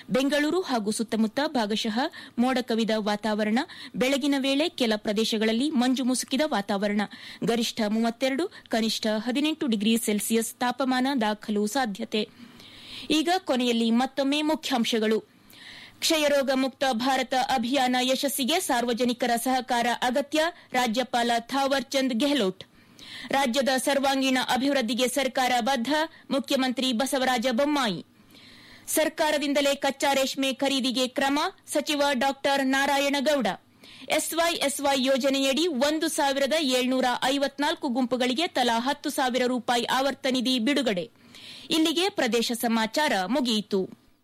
ಬೆಂಗಳೂರು ಹಾಗೂ ಸುತ್ತಮುತ್ತ ಭಾಗಶಃ ಮೋಡ ಕವಿದ ವಾತಾವರಣ ಬೆಳಗಿನ ವೇಳೆ ಕೆಲ ಪ್ರದೇಶಗಳಲ್ಲಿ ಮಂಜು ಮುಸುಕಿದ ವಾತಾವರಣ ಗರಿಷ್ಠ ಮೂವತ್ತೆರಡು ಕನಿಷ್ಠ ಹದಿನೆಂಟು ಡಿಗ್ರಿ ಸೆಲ್ಸಿಯಸ್ ತಾಪಮಾನ ದಾಖಲು ಸಾಧ್ಯತೆ ಈಗ ಕೊನೆಯಲ್ಲಿ ಮತ್ತೊಮ್ಮೆ ಮುಖ್ಯಾಂಶಗಳು ಕ್ಷಯರೋಗ ಮುಕ್ತ ಭಾರತ ಅಭಿಯಾನ ಯಶಸ್ಸಿಗೆ ಸಾರ್ವಜನಿಕರ ಸಹಕಾರ ಅಗತ್ಯ ರಾಜ್ಯಪಾಲ ಥಾವರ್ ಚಂದ್ ಗೆಹ್ಲೋಟ್ ರಾಜ್ಯದ ಸರ್ವಾಂಗೀಣ ಅಭಿವೃದ್ಧಿಗೆ ಸರ್ಕಾರ ಬದ್ಧ ಮುಖ್ಯಮಂತ್ರಿ ಬಸವರಾಜ ಬೊಮ್ಮಾಯಿ ಸರ್ಕಾರದಿಂದಲೇ ಕಚ್ಚಾ ರೇಷ್ಮೆ ಖರೀದಿಗೆ ಕ್ರಮ ಸಚಿವ ಡಾ ನಾರಾಯಣಗೌಡ ಎಸ್ವೈಎಸ್ವೈ ಯೋಜನೆಯಡಿ ಒಂದು ಸಾವಿರದ ಏಳ್ನೂರ ಐವತ್ನಾಲ್ಕು ಗುಂಪುಗಳಿಗೆ ತಲಾ ಹತ್ತು ಸಾವಿರ ರೂಪಾಯಿ ಆವರ್ತ ನಿಧಿ ಬಿಡುಗಡೆ ಇಲ್ಲಿಗೆ ಪ್ರದೇಶ ಸಮಾಚಾರ ಮುಗಿಯಿತು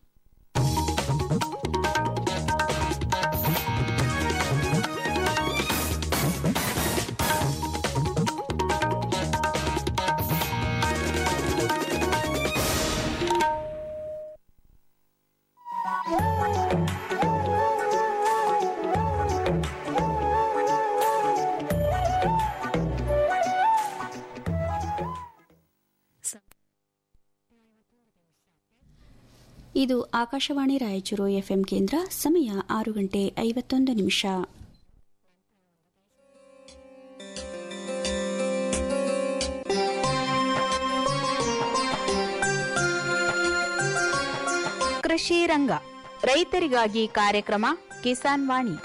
ಇದು ಆಕಾಶವಾಣಿ ರಾಯಚೂರು ಎಫ್ಎಂ ಕೇಂದ್ರ ಸಮಯ ಆರು ಗಂಟೆ ಐವತ್ತೊಂದು ನಿಮಿಷ ಕೃಷಿ ರಂಗ ರೈತರಿಗಾಗಿ ಕಾರ್ಯಕ್ರಮ ಕಿಸಾನ್ ವಾಣಿ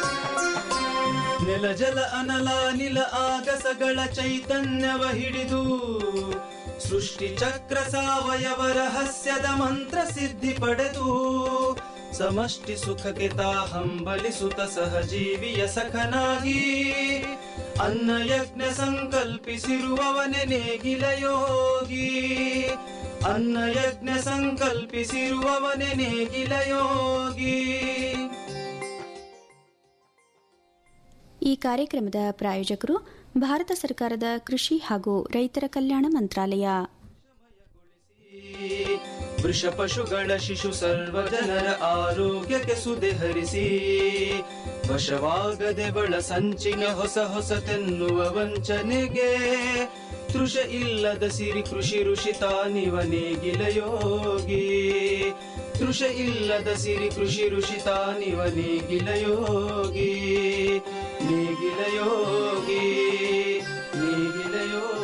ನೆಲ ಜಲ ಅನಲ ನಿಲ ಆಗಸಗಳ ಚೈತನ್ಯವ ಹಿಡಿದು ಸೃಷ್ಟಿ ಚಕ್ರ ಸಾವಯವ ರಹಸ್ಯದ ಮಂತ್ರ ಸಿದ್ಧಿ ಪಡೆದು ಸಮಷ್ಟಿ ಸುಖಕ್ಕೆ ತಾ ಹಂಬಲಿಸುತ್ತ ಸಹಜೀವಿಯ ಸಖನಾಗಿ ಅನ್ನ ಯಜ್ಞ ಸಂಕಲ್ಪಿಸಿರುವವನೆ ನೇಗಿಲ ಯೋಗಿ ಅನ್ನ ಯಜ್ಞ ಸಂಕಲ್ಪಿಸಿರುವವನೆ ನೇಗಿಲ ಯೋಗಿ ಈ ಕಾರ್ಯಕ್ರಮದ ಪ್ರಾಯೋಜಕರು ಭಾರತ ಸರ್ಕಾರದ ಕೃಷಿ ಹಾಗೂ ರೈತರ ಕಲ್ಯಾಣ ಮಂತ್ರಾಲಯ ವೃಷ ಪಶುಗಳ ಶಿಶು ಸರ್ವ ಜನರ ಆರೋಗ್ಯಕ್ಕೆ ಸುದೆ ಹರಿಸಿ ವಶವಾಗದೆ ಬಳ ಸಂಚಿನ ಹೊಸ ಹೊಸತೆನ್ನುವ ವಂಚನೆಗೆ ತೃಷ ಇಲ್ಲದ ಸಿರಿ ಕೃಷಿ ಋಷಿ ತಾನಿವ ನೇಗಿಲ ಯೋಗಿ ತೃಷ ಇಲ್ಲದ ಸಿರಿ ಕೃಷಿ ಋಷಿ ತಾನಿವ ನೇಗಿಲ ಯೋಗಿ ನೇಗಿಲ ಯೋಗಿ ನೇಗಿಲ ಯೋಗಿ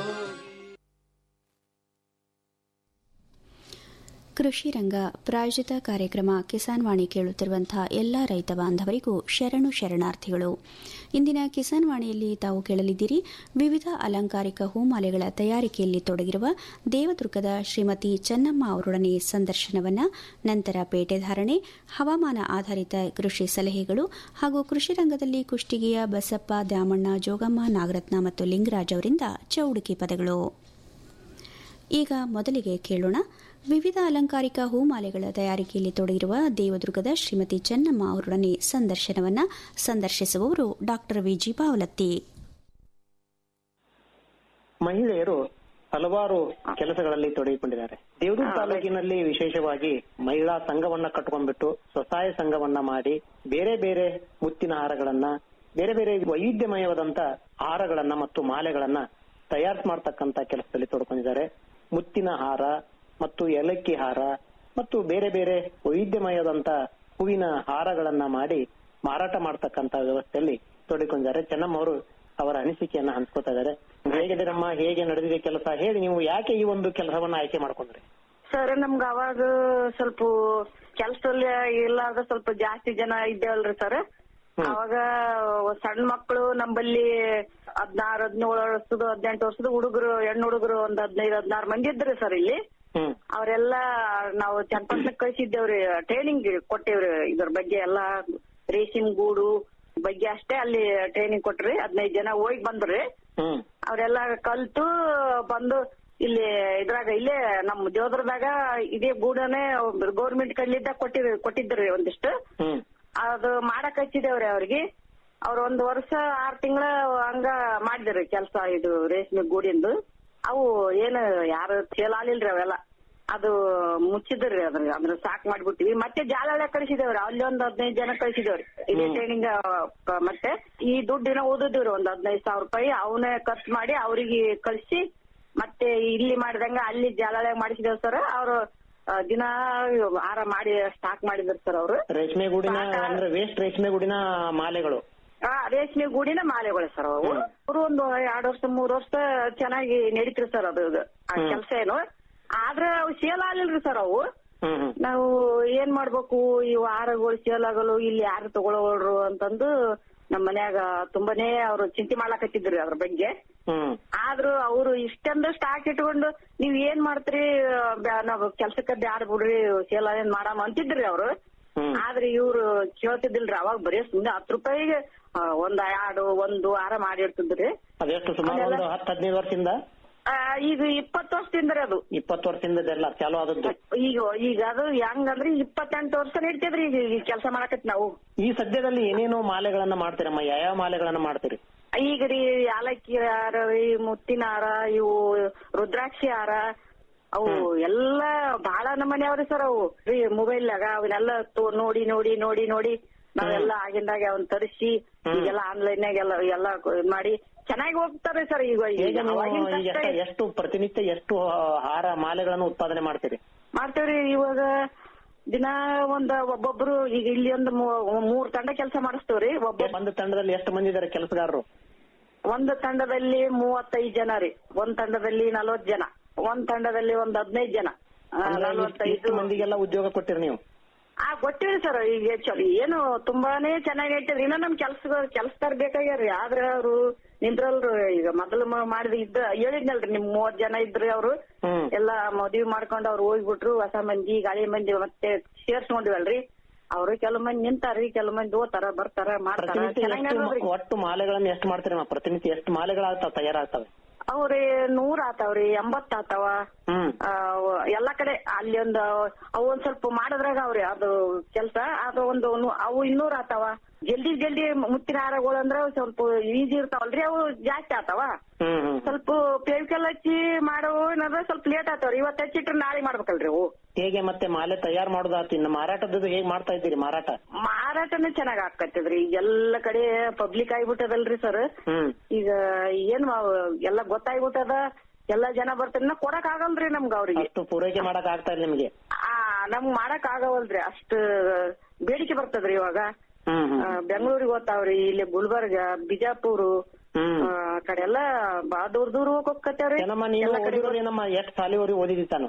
ಕೃಷಿ ರಂಗ ಪ್ರಾಯೋಜಿತ ಕಾರ್ಯಕ್ರಮ ಕಿಸಾನ್ ವಾಣಿ ಕೇಳುತ್ತಿರುವಂತಹ ಎಲ್ಲ ರೈತ ಬಾಂಧವರಿಗೂ ಶರಣು ಶರಣಾರ್ಥಿಗಳು ಇಂದಿನ ಕಿಸಾನ್ ವಾಣಿಯಲ್ಲಿ ತಾವು ಕೇಳಲಿದ್ದೀರಿ ವಿವಿಧ ಅಲಂಕಾರಿಕ ಹೂಮಾಲೆಗಳ ತಯಾರಿಕೆಯಲ್ಲಿ ತೊಡಗಿರುವ ದೇವದುರ್ಗದ ಶ್ರೀಮತಿ ಚೆನ್ನಮ್ಮ ಅವರೊಡನೆ ಸಂದರ್ಶನವನ್ನ ನಂತರ ಪೇಟೆ ಧಾರಣೆ ಹವಾಮಾನ ಆಧಾರಿತ ಕೃಷಿ ಸಲಹೆಗಳು ಹಾಗೂ ಕೃಷಿ ರಂಗದಲ್ಲಿ ಕುಷ್ಟಗಿಯ ಬಸಪ್ಪ ದ್ಯಾಮಣ್ಣ ಜೋಗಮ್ಮ ನಾಗರತ್ನ ಮತ್ತು ಲಿಂಗರಾಜ್ ಅವರಿಂದ ಚೌಡುಕಿ ಪದಗಳು ಈಗ ಮೊದಲಿಗೆ ಕೇಳೋಣ ವಿವಿಧ ಅಲಂಕಾರಿಕ ಹೂಮಾಲೆಗಳ ತಯಾರಿಕೆಯಲ್ಲಿ ತೊಡಗಿರುವ ದೇವದುರ್ಗದ ಶ್ರೀಮತಿ ಚೆನ್ನಮ್ಮ ಅವರೊಡನೆ ಸಂದರ್ಶನವನ್ನ ಸಂದರ್ಶಿಸುವವರು ಡಾಕ್ಟರ್ ವಿಜಿ ಪಾವಲತ್ತಿ ಮಹಿಳೆಯರು ಹಲವಾರು ಕೆಲಸಗಳಲ್ಲಿ ತೊಡಗಿಕೊಂಡಿದ್ದಾರೆ ದೇವದುರ್ಗ ತಾಲೂಕಿನಲ್ಲಿ ವಿಶೇಷವಾಗಿ ಮಹಿಳಾ ಸಂಘವನ್ನ ಕಟ್ಕೊಂಡ್ಬಿಟ್ಟು ಸ್ವಸಹಾಯ ಸಂಘವನ್ನ ಮಾಡಿ ಬೇರೆ ಬೇರೆ ಮುತ್ತಿನ ಹಾರಗಳನ್ನ ಬೇರೆ ಬೇರೆ ವೈವಿಧ್ಯಮಯವಾದಂತ ಹಾರಗಳನ್ನ ಮತ್ತು ಮಾಲೆಗಳನ್ನ ತಯಾರಿಸಿ ಮಾಡ್ತಕ್ಕಂತ ಕೆಲಸದಲ್ಲಿ ತೊಡ್ಕೊಂಡಿದ್ದಾರೆ ಮುತ್ತಿನ ಹಾರ ಮತ್ತು ಏಲಕ್ಕಿ ಹಾರ ಮತ್ತು ಬೇರೆ ಬೇರೆ ವೈವಿಧ್ಯಮಯವಾದಂತ ಹೂವಿನ ಹಾರಗಳನ್ನ ಮಾಡಿ ಮಾರಾಟ ಮಾಡ್ತಕ್ಕಂತ ವ್ಯವಸ್ಥೆಯಲ್ಲಿ ತೊಡಗಿಕೊಂಡಿದ್ದಾರೆ ಚೆನ್ನಮ್ಮ ಅವರು ಅವರ ಅನಿಸಿಕೆಯನ್ನ ಹಂಚ್ಕೋತಾ ಇದ್ದಾರೆ ಹೇಗಿದ್ದೀರಮ್ಮ ಹೇಗೆ ನಡೆದಿದೆ ಕೆಲಸ ಹೇಳಿ ನೀವು ಯಾಕೆ ಈ ಒಂದು ಕೆಲಸವನ್ನ ಆಯ್ಕೆ ಮಾಡ್ಕೊಂಡ್ರಿ ಸರ್ ನಮ್ಗ ಅವಾಗ ಸ್ವಲ್ಪ ಕೆಲ್ಸದಲ್ಲಿ ಇರ್ಲಾರ್ದ ಸ್ವಲ್ಪ ಜಾಸ್ತಿ ಜನ ಇದ್ದೇವಲ್ರಿ ಸರ್ ಅವಾಗ ಸಣ್ಣ ಮಕ್ಕಳು ನಂಬಲ್ಲಿ ಹದ್ನಾರು ಹದಿನೇಳು ವರ್ಷದ ಹದಿನೆಂಟು ವರ್ಷದ ಹುಡುಗರು ಹೆಣ್ಣು ಹುಡುಗರು ಒಂದ್ ಹದಿನೈದು ಹದಿನಾರು ಮಂದಿ ಇದ್ರಿ ಸರ್ ಇಲ್ಲಿ ಹ್ಮ್ ಅವರೆಲ್ಲ ನಾವು ಚನ್ನಪಟ್ಟಣಕ್ಕೆ ಕಳ್ಸಿದ್ದೇವ್ರಿ ಟ್ರೈನಿಂಗ್ ಕೊಟ್ಟೇವ್ರಿ ಇದ್ರ ಬಗ್ಗೆ ಎಲ್ಲಾ ರೇಷನ್ ಗೂಡು ಬಗ್ಗೆ ಅಷ್ಟೇ ಅಲ್ಲಿ ಟ್ರೈನಿಂಗ್ ಕೊಟ್ರಿ ಹದಿನೈದು ಜನ ಹೋಗಿ ಬಂದ್ರಿ ಹ್ಮ್ ಅವರೆಲ್ಲ ಕಲ್ತು ಬಂದು ಇಲ್ಲಿ ಇದ್ರಾಗ ಇಲ್ಲೇ ನಮ್ಮ ದೇವದ್ರದಾಗ ಇದೇ ಗೂಡನೆ ಗೌರ್ಮೆಂಟ್ ಕಡ್ಲಿದ್ದ ಕೊಟ್ಟಿರ್ ಕೊಟ್ಟಿದ್ರಿ ಒಂದಿಷ್ಟು ಹ್ಮ್ ಅದು ಮಾಡಕ್ ಹಚ್ಚಿದೇವ್ರಿ ಅವ್ರಿಗೆ ಅವ್ರ ಒಂದ್ ವರ್ಷ ಆರ್ ತಿಂಗಳ ಹಂಗ ಮಾಡಿದ್ರಿ ಕೆಲ್ಸ ಇದು ರೇಷ್ಮೆ ಗೂಡಿಂದು ಅವು ಏನು ಯಾರು ಸೇಲ್ ಆಗ್ಲಿಲ್ರಿ ಅವೆಲ್ಲ ಅದು ಮುಚ್ಚಿದ್ರಿ ಅದ್ರ ಅದ್ರ ಸಾಕ್ ಮಾಡ್ಬಿಟ್ಟಿವಿ ಮತ್ತೆ ಜಾಲಹಳ್ಳಿ ಕಳಿಸಿದೇವ್ರಿ ಅಲ್ಲಿ ಒಂದ್ ಹದಿನೈದು ಜನ ಕಳಿಸಿದೇವ್ರಿ ಇದೇ ಟ್ರೈನಿಂಗ್ ಮತ್ತೆ ಈ ದುಡ್ಡಿನ ಓದಿದ್ರಿ ಒಂದ್ ಹದಿನೈದು ಸಾವಿರ ರೂಪಾಯಿ ಅವನೇ ಖರ್ಚು ಮಾಡಿ ಅವ್ರಿಗೆ ಕಳ್ಸಿ ಮತ್ತೆ ಇಲ್ಲಿ ಮಾಡಿದಂಗ ಅಲ್ಲಿ ಜಾಲಹಳ್ಳಿ ಮಾಡಿಸಿದೇವ್ ಸರ್ ಅವ್ರು ಆ, ದಿನಾ ಹಾರ ಮಾಡಿ ಸ್ಟಾಕ್ ಮಾಡಿದ್ರು ಸರ್ ಅವರು ರೇಷ್ಮೆ ಗೂಡಿನ ಅಂದ್ರೆ ವೇಸ್ಟ್ ರೇಷ್ಮೆ ಗೂಡಿನ ಮಾಲೆಗಳು ಆ ರೇಷ್ಮೆ ಗೂಡಿನ ಮಾಲೆಗಳು ಸರ್ ಅವು ಅವರು ಒಂದು ಎರಡ್ ವರ್ಷ ಮೂರ್ ವರ್ಷ ಚೆನ್ನಾಗಿ ನಡೀತ್ರಿ ಸರ್ ಅದು ಆ ಕೆಲಸ ಏನು ಆದ್ರ ಅವು ಸೇಲ್ ಆಗ್ಲಿಲ್ರಿ ಸರ್ ಅವು ಹ್ಮ್ ಹ್ಮ್ ನಾವು ಏನ್ ಮಾಡ್ಬೇಕು ಇವು ಹಾರಗಳು ಸೇಲ್ ಆಗಲು ಇಲ್ಲಿ ಯಾರು ತಗೊಳ್ಳೋರು ಅಂತಂದು ನಮ್ ಮನ್ಯಾಗ ತುಂಬಾನೇ ಅವ್ರು ಚಿಂತೆ ಮಾಡ್ಲಾಕತ್ತಿದ್ರಿ ಅದ್ರ ಬಗ್ಗೆ ಹ್ಮ್ ಆದ್ರೂ ಅವ್ರು ಇಷ್ಟೊಂದು ಸ್ಟಾಕ್ ಇಟ್ಕೊಂಡು ನೀವ್ ಏನ್ ಮಾಡ್ತೀರಿ ಬ್ಯಾ- ನಾವ್ ಕೆಲ್ಸಕ್ಕ ಬ್ಯಾಡ ಬಿಡ್ರಿ ಸೇಲ್ ಏನ್ ಮಾಡಾಮ ಅಂತಿದ್ರಿ ಅವ್ರು ಹ್ಮ್ ಆದ್ರೆ ಇವ್ರು ಕೇಳ್ತಿದ್ದಿಲ್ರಿ ಅವಾಗ ಬರೀ ಸುಮ್ನೆ ಹತ್ತು ರೂಪಾಯಿಗೆ ಆ, ಒಂದ್ ಎರಡು ಒಂದು ವಾರ ಮಾಡಿರ್ತಿದ್ರಿ ಅದೆಷ್ಟು ಸುಮಾರು ಒಂದು ಹತ್ತು ಹದಿನೈದು ವರ್ಷದಿಂದ ಆ, ಈಗ ಇಪ್ಪತ್ತು ವರ್ಷದಿಂದ ರೀ ಅದು ಇಪ್ಪತ್ತು ವರ್ಷದಿಂದ ಚಾಲು ಆದದ್ದು ಈಗ ಈಗ ಅದು ಹೆಂಗಂದ್ರೆ ಇಪ್ಪತ್ತೆಂಟು ವರ್ಷ ನಡೀತಿದ್ರಿ ಈಗ ಈ ಕೆಲಸ ಮಾಡಕತ್ ನಾವು ಈ ಸದ್ಯದಲ್ಲಿ ಏನೇನು ಮಾಲೆಗಳನ್ನ ಮಾಡ್ತೀರಮ್ಮ ಯಾವ ಮಾಲೆಗಳನ್ನ ಮಾಡ್ತೀರಿ ಈಗ ರೀ ಯಾಲಕ್ಕಿ ಹಾರ ರೀ ಮುತ್ತಿನ ಹಾರ ಇವು ರುದ್ರಾಕ್ಷಿ ಹಾರ ಅವು ಎಲ್ಲ ಬಹಳ ನಮನೆ ಅವ್ರಿ ಸರ್ ಅವು ರೀ ಮೊಬೈಲ್ನಾಗ ಅವನ್ನೆಲ್ಲ ತೋ- ನೋಡಿ ನೋಡಿ ನೋಡಿ ನೋಡಿ ನಾವೆಲ್ಲ ಆಗಿಂದಾಗ ಅವನ್ ತರಿಸಿ ಈಗೆಲ್ಲ ಆನ್ಲೈನ್ಯಾಗ ಎಲ್ಲ ಎಲ್ಲ ಇದ್ ಮಾಡಿ ಚೆನ್ನಾಗಿ ಹೋಗ್ತಾರೆ ಸರ್ ಈಗ ಹೇಗೆ ಈಗ ನೀವು ಅವಾಗಿನ್ ಈಗ ಕಷ್ಟ ಎಷ್ಟು- ಎಷ್ಟು ಪ್ರತಿನಿತ್ಯ ಎಷ್ಟು ಹಾರ ಮಾಲೆಗಳನ್ನು ಉತ್ಪಾದನೆ ಮಾಡ್ತೀರಿ ಮಾಡ್ತೇವ್ರಿ ಇವಾಗ ದಿನ ಒಂದ್ ಒಬ್ಬೊಬ್ರು ಈಗ ಇಲ್ಲಿ ಒಂದು ಮೂ- ಮೂರ್ ತಂಡ ಕೆಲಸ ಮಾಡಿಸ್ತೇವ್ರಿ ಒಬ್ಬ ಒಂದು ತಂಡದಲ್ಲಿ ಎಷ್ಟು ಮಂದಿ ಇದಾರೆ ಕೆಲಸಗಾರರು ಒಂದು ತಂಡದಲ್ಲಿ ಮೂವತ್ತೈದು ಜನ ರೀ ಒಂದ್ ತಂಡದಲ್ಲಿ ನಲವತ್ ಜನ ಒಂದ್ ತಂಡದಲ್ಲಿ ಒಂದ್ ಹದಿನೈದು ಜನ ಆ, ಅಂದ್ರೆ ಇಷ್ಟು- ನಲವತ್ತೈದು ಇಷ್ಟು ಮಂದಿಗೆಲ್ಲ ಉದ್ಯೋಗ ಕೊಟ್ಟಿರಿ ನೀವು ಆ ಗೊತ್ತಿರಿ ಸರ್ ಈಗ ಚಲೋ ಏನು ತುಂಬಾನೇ ಚೆನ್ನಾಗಿ ಐತಿದ್ರಿ ಇನ್ನ ನಮ್ ಕೆಲ್ಸ ಕೆಲ್ಸದಾರ್ ಬೇಕಾಗ್ಯಾರ್ರಿ ಆದ್ರ ಅವ್ರು ನಿಂದ್ರಲ್ರು ಈಗ ಮೊದಲು ಮ- ಮಾಡಿದ ಇದ್ದ ಹೇಳಿದ್ನಲ್ರಿ ನಿಮ್ ಮೂವತ್ ಜನ ಇದ್ರಿ ಅವ್ರು ಹ್ಮ್ ಎಲ್ಲಾ ಮದ್ವಿ ಮಾಡ್ಕೊಂಡ್ ಅವ್ರು ಹೋಗ್ಬಿಟ್ರು ಹೊಸ ಮಂದಿ ಗಾಳಿ ಮಂದಿ ಮತ್ತೆ ಸೇರ್ಸ್ಕೊಂಡಿವಲ್ರಿ ಅವ್ರು ಕೆಲವು ಮಂದಿ ನಿಂತಾರ್ರಿ ಕೆಲವು ಮಂದಿ ಹೋಗ್ತಾರ ಬರ್ತಾರ ಮಾಡ್ತಾರ ಪ್ರತಿನಿತ್ಯ ಚೆನ್ನಾಗಿ ಎಷ್ಟು ನೋಡ್ರಿ ಒಟ್ಟು ಮಾಲೆಗಳನ್ನ ಎಷ್ಟು ಮಾಡ್ತೀರಮ್ಮ ಪ್ರತಿನಿತ್ಯ ಎಷ್ಟು ಮಾಲೆಗಳಾಗ್ತಾವ ತಯಾರಾಗ್ತವೆ ಅವ್ರಿ ನೂರ್ ಆತಾವ್ರಿ ಎಂಬತ್ ಆತಾವ ಹ್ಮ್ ಆ, ಎಲ್ಲಾ ಕಡೆ ಅಲ್ಲಿ ಒಂದು ಅವು ಒಂದ್ ಸ್ವಲ್ಪ ಮಾಡಿದ್ರಾಗ ಅವ್ರಿ ಅದು ಕೆಲ್ಸ ಅದು ಒಂದು ನು- ಅವು ಇನ್ನೂರ್ ಆತಾವ ಜಲ್ದಿ ಜಲ್ದಿ ಮುತ್ತಿನ ಹಾರಗಳು ಅಂದ್ರೆ ಸ್ವಲ್ಪ ಈಜಿ ಇರ್ತಾವಲ್ರಿ ಅವು ಜಾಸ್ತಿ ಆತಾವ ಹ್ಮ್ ಹ್ಮ್ ಸ್ವಲ್ಪ ಪೇವಿಕಲ್ ಹಚ್ಚಿ ಮಾಡವು ಏನಾದ್ರೆ ಸ್ವಲ್ಪ ಲೇಟ್ ಆತಾವ್ರಿ ಇವತ್ತು ಹಚ್ಚಿಟ್ರೆ ನಾಳೆ ಮಾಡ್ಬೇಕಲ್ರಿ ಅವು ಹೇಗೆ ಮತ್ತೆ ಮಾಲೆ ತಯಾರು ಮಾಡೋದಾತು ಇನ್ನು ಮಾರಾಟದ್ದು ಹೇಗೆ ಮಾಡ್ತಾ ಇದ್ದೀರಿ ಮಾರಾಟ ಮಾರಾಟನೇ ಚೆನ್ನಾಗ್ ಆಕತ್ತಿದ್ರಿ ಈಗ ಎಲ್ಲ ಕಡೆ ಪಬ್ಲಿಕ್ ಆಗ್ಬಿಟ್ಟದಲ್ರಿ ಸರ್ ಹ್ಮ್ ಈಗ ಏನ್ ಮಾವ್- ಎಲ್ಲ ಗೊತ್ತಾಗ್ಬಿಟ್ಟದ ಎಲ್ಲಾ ಜನ ಬರ್ತಾರ ಕೊಡಕ್ ಆಗಲ್ರಿ ನಮ್ಗ ಅವ್ರಿಗೆ ಅಷ್ಟು ಪೂರೈಕೆ ಮಾಡಕ್ ಆಗ್ತಾ ಇಲ್ಲ ನಿಮ್ಗೆ ಆ ನಮ್ಗ್ ಮಾಡಕ್ ಆಗವಲ್ರಿ ಅಷ್ಟ ಬೇಡಿಕೆ ಬರ್ತದ್ರಿ ಇವಾಗ ಹ್ಮ್ ಹ್ಮ್ ಆ, ಬೆಂಗಳೂರಿಗೆ ಹೋಗ್ತಾವ್ರಿ ಇಲ್ಲಿ ಗುಲ್ಬರ್ಗ ಬಿಜಾಪುರ್ ಹ್ಮ್ ಆ ಕಡೆ ಎಲ್ಲಾ ಬಾಳ ದೂರ ದೂರ ಹೋಗ್ತೇವ್ರಿ ಏನಮ್ಮ ನೀನು ಎಲ್ಲ ಕಡೆ ಓದಿರೋದು ಏನಮ್ಮ ಎಷ್ಟು ಸಾಲಿವರೆಗೆ ಓದಿದಿ ತಾನು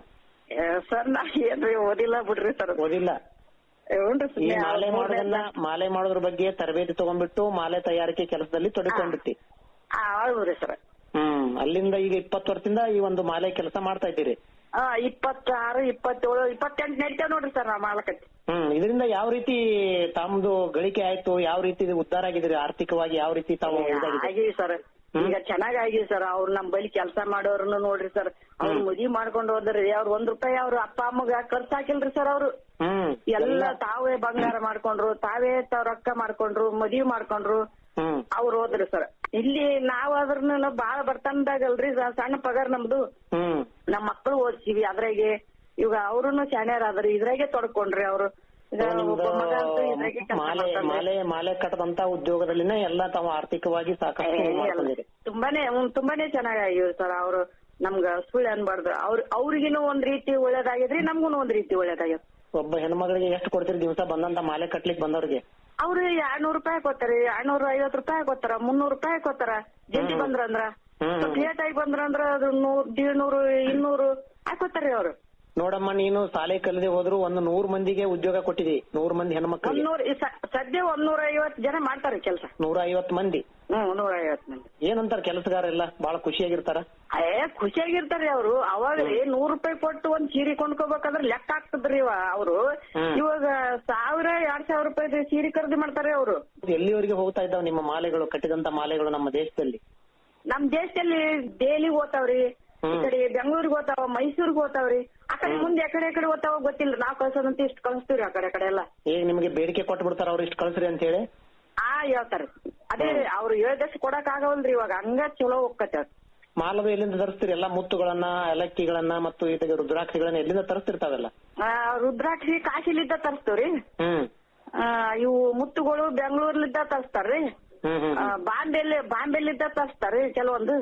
ಸರ್ ನಾ ಏನ್ರಿ ಓದಿಲ್ಲ ಬಿಡ್ರಿ ಸರ್ ಓದಿಲ್ಲ ಹ್ಞೂನ್ರಿ ಈ ಸುಮ್ನೆ ಮಾಲೆ ಅವ್ರ್ ಮಾಡೋದನ್ನ ಮೂರ್ನೇ ಮಾಲೆ ಮಾಡೋದ್ರ ಬಗ್ಗೆ ತರಬೇತಿ ತಗೊಂಡ್ಬಿಟ್ಟು ಮಾಲೆ ತಯಾರಿಕೆ ಕೆಲಸದಲ್ಲಿ ತೊಡಕೊಂಡ್ಬಿಟ್ಟಿ ಆ, ಹೌದ್ರಿ ಸರ್ ಹ್ಮ್ ಅಲ್ಲಿಂದ ಈಗ ಇಪ್ಪತ್ತು ವರ್ಷದಿಂದ ಈ ಒಂದು ಮಾಲೆ ಕೆಲಸ ಮಾಡ್ತಾ ಇದ್ದೀರಿ ಆ ಇಪ್ಪತ್ತಾರು ಇಪ್ಪತ್ತೇಳು ಇಪ್ಪತ್ತೆಂಟು ನಡೀತೇವ್ ನೋಡ್ರಿ ಸರ್ ನಾ ಮಾಡ್ಲಕತ್ತಿ ಹ್ಮ್ ಇದರಿಂದ ಯಾವ ರೀತಿ ತಮ್ದು ಗಳಿಕೆ ಆಯ್ತು ಯಾವ ರೀತಿ ಉದ್ಧಾರ ಆಗಿದ್ದೀರಿ ಆರ್ಥಿಕವಾಗಿ ಯಾವ ರೀತಿ ತಾವು ಇದಾಗಿದೆ ಆಗಿವಿ ಸರ್ ಈಗ ಚೆನ್ನಾಗ್ ಆಗಿವಿ ಸರ್ ಅವ್ರು ನಮ್ ಬಳಿ ಕೆಲಸ ಮಾಡೋರ್ನು ನೋಡ್ರಿ ಸರ್ ಅವ್ರು ಮದ್ವಿ ಮಾಡ್ಕೊಂಡು ಹೋದ್ರಿ ಅವ್ರ ಒಂದ್ ರೂಪಾಯಿ ಅವ್ರ ಅಪ್ಪ ಅಮ್ಮಗ ಖರ್ಚ್ ಹಾಕಿಲ್ರಿ ಸರ್ ಅವ್ರು ಹ್ಮ್ ಎಲ್ಲ ತಾವೇ ಬಂಗಾರ ಮಾಡ್ಕೊಂಡ್ರು ತಾವೇ ತಾವ್ ರೊಕ್ಕ ಮಾಡ್ಕೊಂಡ್ರು ಮದ್ವಿ ಮಾಡ್ಕೊಂಡ್ರು ಹ್ಮ್ ಅವ್ರು ಹೋದ್ರಿ ಸರ್ ಇಲ್ಲಿ ನಾವ್ ಆದ್ರೂ ಬಾಳ ಬರ್ತಂದಾಗಲ್ರಿ ಸ- ಸಣ್ಣ ಪಗಾರ ನಮ್ದು ಹ್ಮ್ ನಮ್ ಮಕ್ಕಳು ಓದ್ಸಿವಿ ಅದ್ರಾಗೆ ಇವಾಗ ಅವ್ರುನು ಶಾಣ್ಯರಾದ್ರಿ ಇದ್ರಾಗೆ ತೊಡ್ಕೊಂಡ್ರಿ ಅವ್ರು ಈಗ ನಿಮ್ದು ಒಬ್ಬ ಮಗ ಅಂತೂ ಇದ್ರಾಗೆ ಕೆಲ್ಸ ಮಾಲೆ ಮಾಡ್ತಾನ್ರಿ. ಮಾಲೆ ಮಾಲೆ ಕಟ್ಟದಂತ ಉದ್ಯೋಗದಲ್ಲಿನೇ ಎಲ್ಲ ತಾವು ಆರ್ಥಿಕವಾಗಿ ಸಾಕಷ್ಟು ಏ, ಮಾಡ್ಕೊಂಡಿರಿ ತುಂಬಾನೇ ಹ್ಮ್, ತುಂಬಾನೇ ಚೆನ್ನಾಗಿವ್ರು ಸರ್ ಅವ್ರು ನಮ್ಗ ಸುಳ್ಳು ಅನ್ಬಾರ್ದು ಅವ್ರ ಅವ್ರಿಗಿನೂ ಒಂದ್ ರೀತಿ ಒಳ್ಳೇದಾಗಿದ್ರಿ ನಮ್ಗೂನು ಒಂದ್ ರೀತಿ ಒಳ್ಳೇದಾಗ್ಯದ ಒಬ್ಬ ಹೆಣ್ಮಗಳಿಗೆ ಎಷ್ಟು ಕೊಡ್ತೀರಿ ದಿವಸ ಬಂದಂತ ಮಾಲೆ ಕಟ್ಲಿಕ್ ಬಂದವ್ರಿಗೆ ಅವ್ರು ಎರಡ್ನೂರ್ ರೂಪಾಯಿ ಕೊಡ್ತಾರಿ ಎರಡ್ನೂರ ಐವತ್ ರೂಪಾಯಿ ಕೊಡ್ತಾರ ಮುನ್ನೂರ್ ರೂಪಾಯಿ ಕೊಡ್ತಾರ ಜಲ್ದಿ ಬಂದ್ರಂದ್ರ ಹ್ಮ್. ಸ್ವಲ್ಪ ಲೇಟ್ ಆಗಿ ಬಂದ್ರಂದ್ರ ಅದು ನೂರ್ ನೂರು ಇನ್ನೂರು ಹಾಕೋತಾರಿ ಅವ್ರು ನೋಡಮ್ಮ ನೀನು ಶಾಲೆ ಕಲಿದೆ ಹೋದ್ರು ಒಂದು ನೂರ್ ಮಂದಿಗೆ ಉದ್ಯೋಗ ಕೊಟ್ಟಿದಿ ನೂರ್ ಮಂದಿ ಹೆಣ್ಮಕ್ಳಿಗೆ ಒಂದ್ನೂರ್ ಈ ಸ- ಸದ್ಯ ಒಂದ್ನೂರ ಐವತ್ ಜನ ಮಾಡ್ತಾರೆ ಕೆಲ್ಸ ನೂರ ಐವತ್ ಮಂದಿ ಹ್ಮ್ ನೂರ ಐವತ್ ಮಂದಿ ಏನಂತಾರ ಕೆಲಸಗಾರ ಎಲ್ಲ ಬಹಳ ಖುಷಿಯಾಗಿರ್ತಾರ ಏ ಖುಷಿಯಾಗಿರ್ತಾರ್ರಿ ಅವ್ರು ಅವಾಗ್ರಿ ನೂರ್ ರೂಪಾಯಿ ಕೊಟ್ಟು ಒಂದ್ ಸೀರೆ ಕೊಂಡ್ಕೋಬೇಕಾದ್ರ ಲೆಕ್ಕ ಆಗ್ತದ್ರಿ ಇವ ಅವ್ರು ಹ್ಮ್. ಇವಾಗ ಸಾವಿರ ಎರಡ್ ಸಾವಿರ ರೂಪಾಯಿ ಸೀರೆ ಖರೀದಿ ಮಾಡ್ತಾರೆ ಅವ್ರು ಎಲ್ಲಿವರೆಗೆ ಹೋಗ್ತಾ ಇದ್ದಾವ ನಿಮ್ಮ ಮಾಲೆಗಳು ಕಟ್ಟಿದಂತ ಮಾಲೆಗಳು ನಮ್ಮ ದೇಶದಲ್ಲಿ ನಮ್ ದೇಶದಲ್ಲಿ ದೆಹಲಿಗ್ ಹೋತಾವ್ರಿ ಈ ಕಡೆ ಬೆಂಗಳೂರಿಗೆ ಹೋತಾವ ಮೈಸೂರಿಗೆ ಹೋತಾವ್ರಿ ಆ ಕಡೆ ಮುಂದೆ ಎಕಡೆ ಎಕಡೆ ಹೋತಾವ ಗೊತ್ತಿಲ್ಲ ನಾವ್ ಕಳ್ಸೋದಂತ ಇಷ್ಟು ಕಳಿಸ್ತೀವ್ರಿ ಆ ಕಡೆ ಕಡೆ ಎಲ್ಲ ಈಗ ನಿಮಗೆ ಬೇಡಿಕೆ ಕೊಟ್ಟು ಬಿಡ್ತಾರ ಅವ್ರು ಇಷ್ಟು ಕಳ್ಸ್ರಿ ಅಂತ ಹೇಳಿ ಆ ಹೇಳ್ತಾರ ಅದೇ ರೀ ಅವ್ರು ಹೇಳ್ದಷ್ಟು ಕೊಡಕ್ ಆಗವಲ್ರಿ ಇವಾಗ ಹಂಗ ಚಲೋ ಹೋಗ್ಕತ್ತ ಮಾಲದು ಎಲ್ಲಿಂದ ತರಿಸ್ತೀರಿ ಎಲ್ಲಾ ಮುತ್ತುಗಳನ್ನ ಏಲಕ್ಕಿಗಳನ್ನ ಮತ್ತು ಇದಕ್ಕೆ ರುದ್ರಾಕ್ಷಿಗಳನ್ನ ಎಲ್ಲಿಂದ ತರಿಸ್ತಿರ್ತಾವೆಲ್ಲ ರುದ್ರಾಕ್ಷಿ ಕಾಶಿಲಿದ್ದ ತರಿಸ್ತೀವ್ರಿ ಹ್ಮ್ ಆ, ಇವು ಮುತ್ತುಗಳು ಬೆಂಗಳೂರ್ಲಿದ್ದ ತರಿಸ್ತಾರ್ರಿ ಹ್ಮ್ ಹ್ಮ್ ಆ, ಬಾಂಬೆಲಿ ಬಾಂಬೆಲಿದ್ದ ತರಿಸ್ತಾರ್ರಿ ಕೆಲವೊಂದು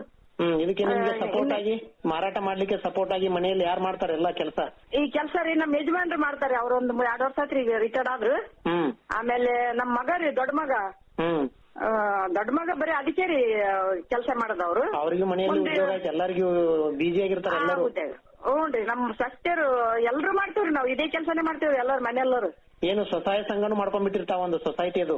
ಹ್ಮ್ ಇದಕ್ಕೆ ನಿಮ್ಗೆ ಆ, ಸಪೋರ್ಟ್ ಇನ್ನು- ಆಗಿ ಮಾರಾಟ ಮಾಡ್ಲಿಕ್ಕೆ ಸಪೋರ್ಟ್ ಆಗಿ ಮನೆಯಲ್ಲಿ ಯಾರು ಮಾಡ್ತಾರೆ ಎಲ್ಲ ಕೆಲಸ ಈ ಕೆಲಸ ರೀ ನಮ್ಮ ಯಜಮಾನ್ರು ಮಾಡ್ತಾರೆ ಅವ್ರ ಒಂದು ಎರಡ್ ವರ್ಷ ಆತ್ರಿ ಈಗ ರಿಟೈರ್ಡ್ ಆದ್ರು ಹ್ಮ್ ಆಮೇಲೆ ನಮ್ ಮಗ ರೀ ದೊಡ್ಡ ಮಗ ಹ್ಮ್ ಆ, ದೊಡ್ಡ ಮಗ ಬರೀ ಅದಕ್ಕೆ ರೀ ಕೆಲಸ ಮಾಡೋದವ್ರು ಅವ್ರಿಗೂ ಮನೆಯಲ್ಲಿ ಮುಂದೆ- ಉದ್ಯೋಗ ಐತೆ ಎಲ್ಲರಿಗೂ ಬಿಜಿ ಆಗಿರ್ತಾರೆ ಎಲ್ಲರೂ ಹ್ಞೂನ್ರಿ ನಮ್ ಸಸ್ಯರು ಎಲ್ರು ಮಾಡ್ತೀವ್ರಿ ನಾವ್ ಇದೇ ಕೆಲಸನೇ ಮಾಡ್ತೀವ್ರಿ ಎಲ್ಲಾರು ಮನೆಯಲ್ಲರು ಏನು ಸ್ವಸಹಾಯ ಸಂಘನು ಮಾಡ್ಕೊಂಡ್ಬಿಟ್ಟಿರ್ತಾವ ಒಂದು ಸೊಸೈಟಿ ಅದು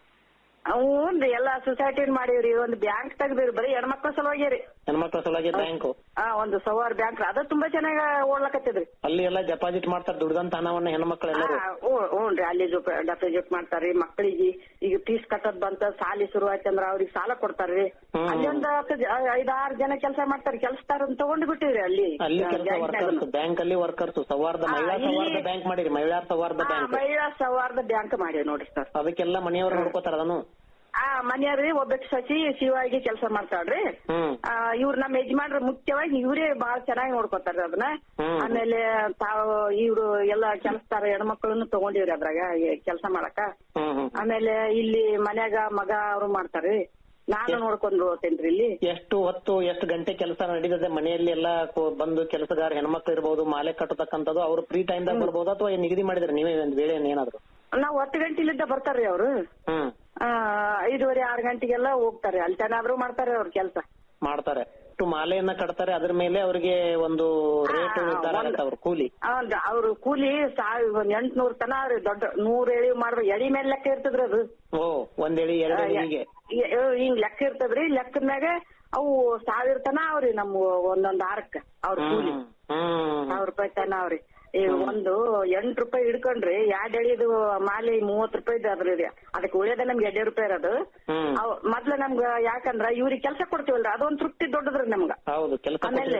ಹ್ಞೂನ್ರಿ ಎಲ್ಲಾ ಸೊಸೈಟಿ ಮಾಡೀವ್ರಿ ಒಂದು ಬ್ಯಾಂಕ್ ತೆಗ್ದಿವ್ರಿ ಬರೀ ಹೆಣ್ಮಕ್ಳ ಸಲುವಾಗಿ ರೀ ಹೆಣ್ಮಕ್ಳ ಸಲುವಾಗಿ ಬ್ಯಾಂಕ್ ಆ ಒಂದು ಸವಾರ್ ಬ್ಯಾಂಕ್ ಅದು ತುಂಬಾ ಚೆನ್ನಾಗ ಓಡ್ಲಕತ್ತಿದ್ರಿ ಅಲ್ಲಿ ಎಲ್ಲ ಡೆಪಾಸಿಟ್ ಮಾಡ್ತಾರೆ ದುಡ್ದಂತ ಹಣವನ್ನ ಹೆಣ್ಮಕ್ಳೆಲ್ಲರೂ ಹ್ಞೂನ್ರಿ ಅಲ್ಲಿ ಡೆಪಾಸಿಟ್ ಮಾಡ್ತಾರ್ರಿ ಮಕ್ಕಳಿಗೆ ಈಗ ಫೀಸ್ ಕಟ್ಟೋದ್ ಬಂತ ಸಾಲಿ ಶುರು ಆಯ್ತಂದ್ರ ಅವ್ರಿಗೆ ಸಾಲ ಕೊಡ್ತಾರ್ರಿ ಹ್ಮ್. ಅಲ್ಲಿ ಒಂದ್ ಹತ್ತು ಜ- ಐದಾರು ಜನ ಕೆಲಸ ಮಾಡ್ತಾರೆ ಕೆಲಸದಾರ ತಗೊಂಡು ಬಿಟ್ಟಿವ್ರಿ ಅಲ್ಲಿ ಅಲ್ಲಿ ಆ, ಕೆಲಸ ಬ್ಯಾಂಕ್ನಾಗನು. ವರ್ಕರ್ಸ್ ಬ್ಯಾಂಕ್ ಅಲ್ಲಿ ವರ್ಕರ್ಸ್ ಸೌಹಾರ್ದ ಆ, ಮಹಿಳಾ ಇಲ್ಲಿ- ಸೌಹಾರ್ದ ಬ್ಯಾಂಕ್ ಮಾಡಿರಿ ಮಹಿಳಾ ಸೌಹಾರ್ದ ಆ, ಬ್ಯಾಂಕ್ ಮಹಿಳಾ ಸೌಹಾರ್ದ ಬ್ಯಾಂಕ್ ಮಾಡೀವಿ ನೋಡ್ರಿ ಸರ್ ಅದಕ್ಕೆಲ್ಲ ಮನೆಯವರು ನೋಡ್ಕೋತಾರ ಅದನ್ನು ಆ ಮನೆಯವ್ರಿ ಒಬ್ಬಕ್ಕೆ ಸಸಿ ಶಿವಾಗಿ ಕೆಲಸ ಮಾಡ್ತಾಳ್ರಿ ಹ್ಮ್ ಆ, ಇವ್ರು ನಮ್ಮ ಯಜಮಾನ್ರು ಮುಖ್ಯವಾಗಿ ಇವರೇ ಬಹಳ ಚೆನ್ನಾಗಿ ನೋಡ್ಕೊತಾರ ಅದನ್ನ ಹ್ಮ್. ಆಮೇಲೆ ತಾವು ಇವ್ರು ಎಲ್ಲ ಕೆಲಸದಾರ ಹೆಣ್ಮಕ್ಳನ್ನು ತಗೊಂಡಿವ್ರಿ ಅದ್ರಾಗ ಕೆಲಸ ಮಾಡಕ ಹ್ಮ್ ಹ್ಮ್ ಆಮೇಲೆ ಇಲ್ಲಿ ಮನ್ಯಾಗ ಮಗ ಅವ್ರು ಮಾಡ್ತಾರ್ರಿ ನಾನು ನೋಡ್ಕೊಂಡು ಹೋಗ್ತೇನ್ರಿ ಇಲ್ಲಿ ಎಷ್ಟು ಹೊತ್ತು ಎಷ್ಟು ಗಂಟೆ ಕೆಲಸ ನಡೀತದೆ ಮನೆಯಲ್ಲಿ ಎಲ್ಲ ಕೋ- ಬಂದು ಕೆಲಸಗಾರ ಹೆಣ್ಮಕ್ಳು ಇರ್ಬೋದು ಮಾಲೆ ಕಟ್ಟತಕ್ಕಂಥದ್ದು ಅವ್ರು ಫ್ರೀ ಟೈಮ್ ದಾಗ ಬರ್ಬೋದು ಅಥವಾ ಏನ್ ನಿಗದಿ ಮಾಡಿದ್ರೆ ನೀವೇ ಒಂದ್ ವೇಳೆ ಏನಾದ್ರು ನಾವ್ ಹತ್ತು ಗಂಟೆಲಿದ್ದ ಬರ್ತಾರ್ರಿ ಅವ್ರು ಹ್ಮ್ ಆ, ಐದೂವರೆ ಆರು ಗಂಟೆಗೆಲ್ಲ ಹೋಗ್ತಾರೆ ಅಲ್ಲಿ ತನಾದ್ರೂ ಮಾಡ್ತಾರೆ ಅವ್ರ ಕೆಲಸ ಮಾಡ್ತಾರೆ ಇಷ್ಟು ಮಾಲೆಯನ್ನ ಕಟ್ತಾರೆ ಅದ್ರ ಮೇಲೆ ಅವ್ರಿಗೆ ಒಂದು ರೇಟ್ ಆ, ನಿರ್ಧಾರ ಒಂದು- ಆಗತ್ತೆ ಅವ್ರ ಕೂಲಿ ಅವ್ರು ಕೂಲಿ ಸಾವಿರ ಎಂಟ್ನೂರ್ ತನ ರೀ ದೊಡ್ಡ ನೂರ್ ಎಳಿ ಮಾಡ್ಬೇಕು ಎಳಿ ಮೇಲೆ ಲೆಕ್ಕ ಇರ್ತದ್ರಿ ಅದು ಓ ಒಂದ್ ಎಳಿ ಎರಡು ಎಳಿ ಹೀಗೆ ಎ- ಎ- ಹಿಂಗ್ ಲೆಕ್ಕ ಇರ್ತದ್ರಿ ಲೆಕ್ಕದ ಮ್ಯಾಗ ಅವು ಸಾವಿರ ತನ ಅವ್ರಿ ನಮ್ ಒಂದೊಂದ್ ಆರಕ್ಕ ಅವ್ರ ಕೂಲಿ ಹ್ಮ್ ಹ್ಮ್ ಸಾವಿರ ರೂಪಾಯಿ ತನ ಅವ್ರಿ ಈ ಒಂದು ಎಂಟ್ ರೂಪಾಯಿ ಹಿಡ್ಕೊಂಡ್ರಿ ಎರಡ್ ಎಳಿದು ಮಾಲಿ ಮೂವತ್ ರೂಪಾಯಿ ಅದ್ರಿ ಇದು. ಅದಕ್ಕೆ ಉಳಿಯೋದ ನಮ್ಗೆ ಎರಡೇ ರೂಪಾಯಿ ಇರೋದು ಹ್ಮ್ ಅವ್ ಮೊದ್ಲ ನಮ್ಗ ಯಾಕಂದ್ರ ಇವ್ರಿಗೆ ಕೆಲಸ ಕೊಡ್ತೀವಲ್ರಿ ಅದೊಂದ್ ತೃಪ್ತಿ ದೊಡ್ಡದ್ರಿ ನಮ್ಗ ಹೌದು ಕೆಲಸ ಆಮೇಲೆ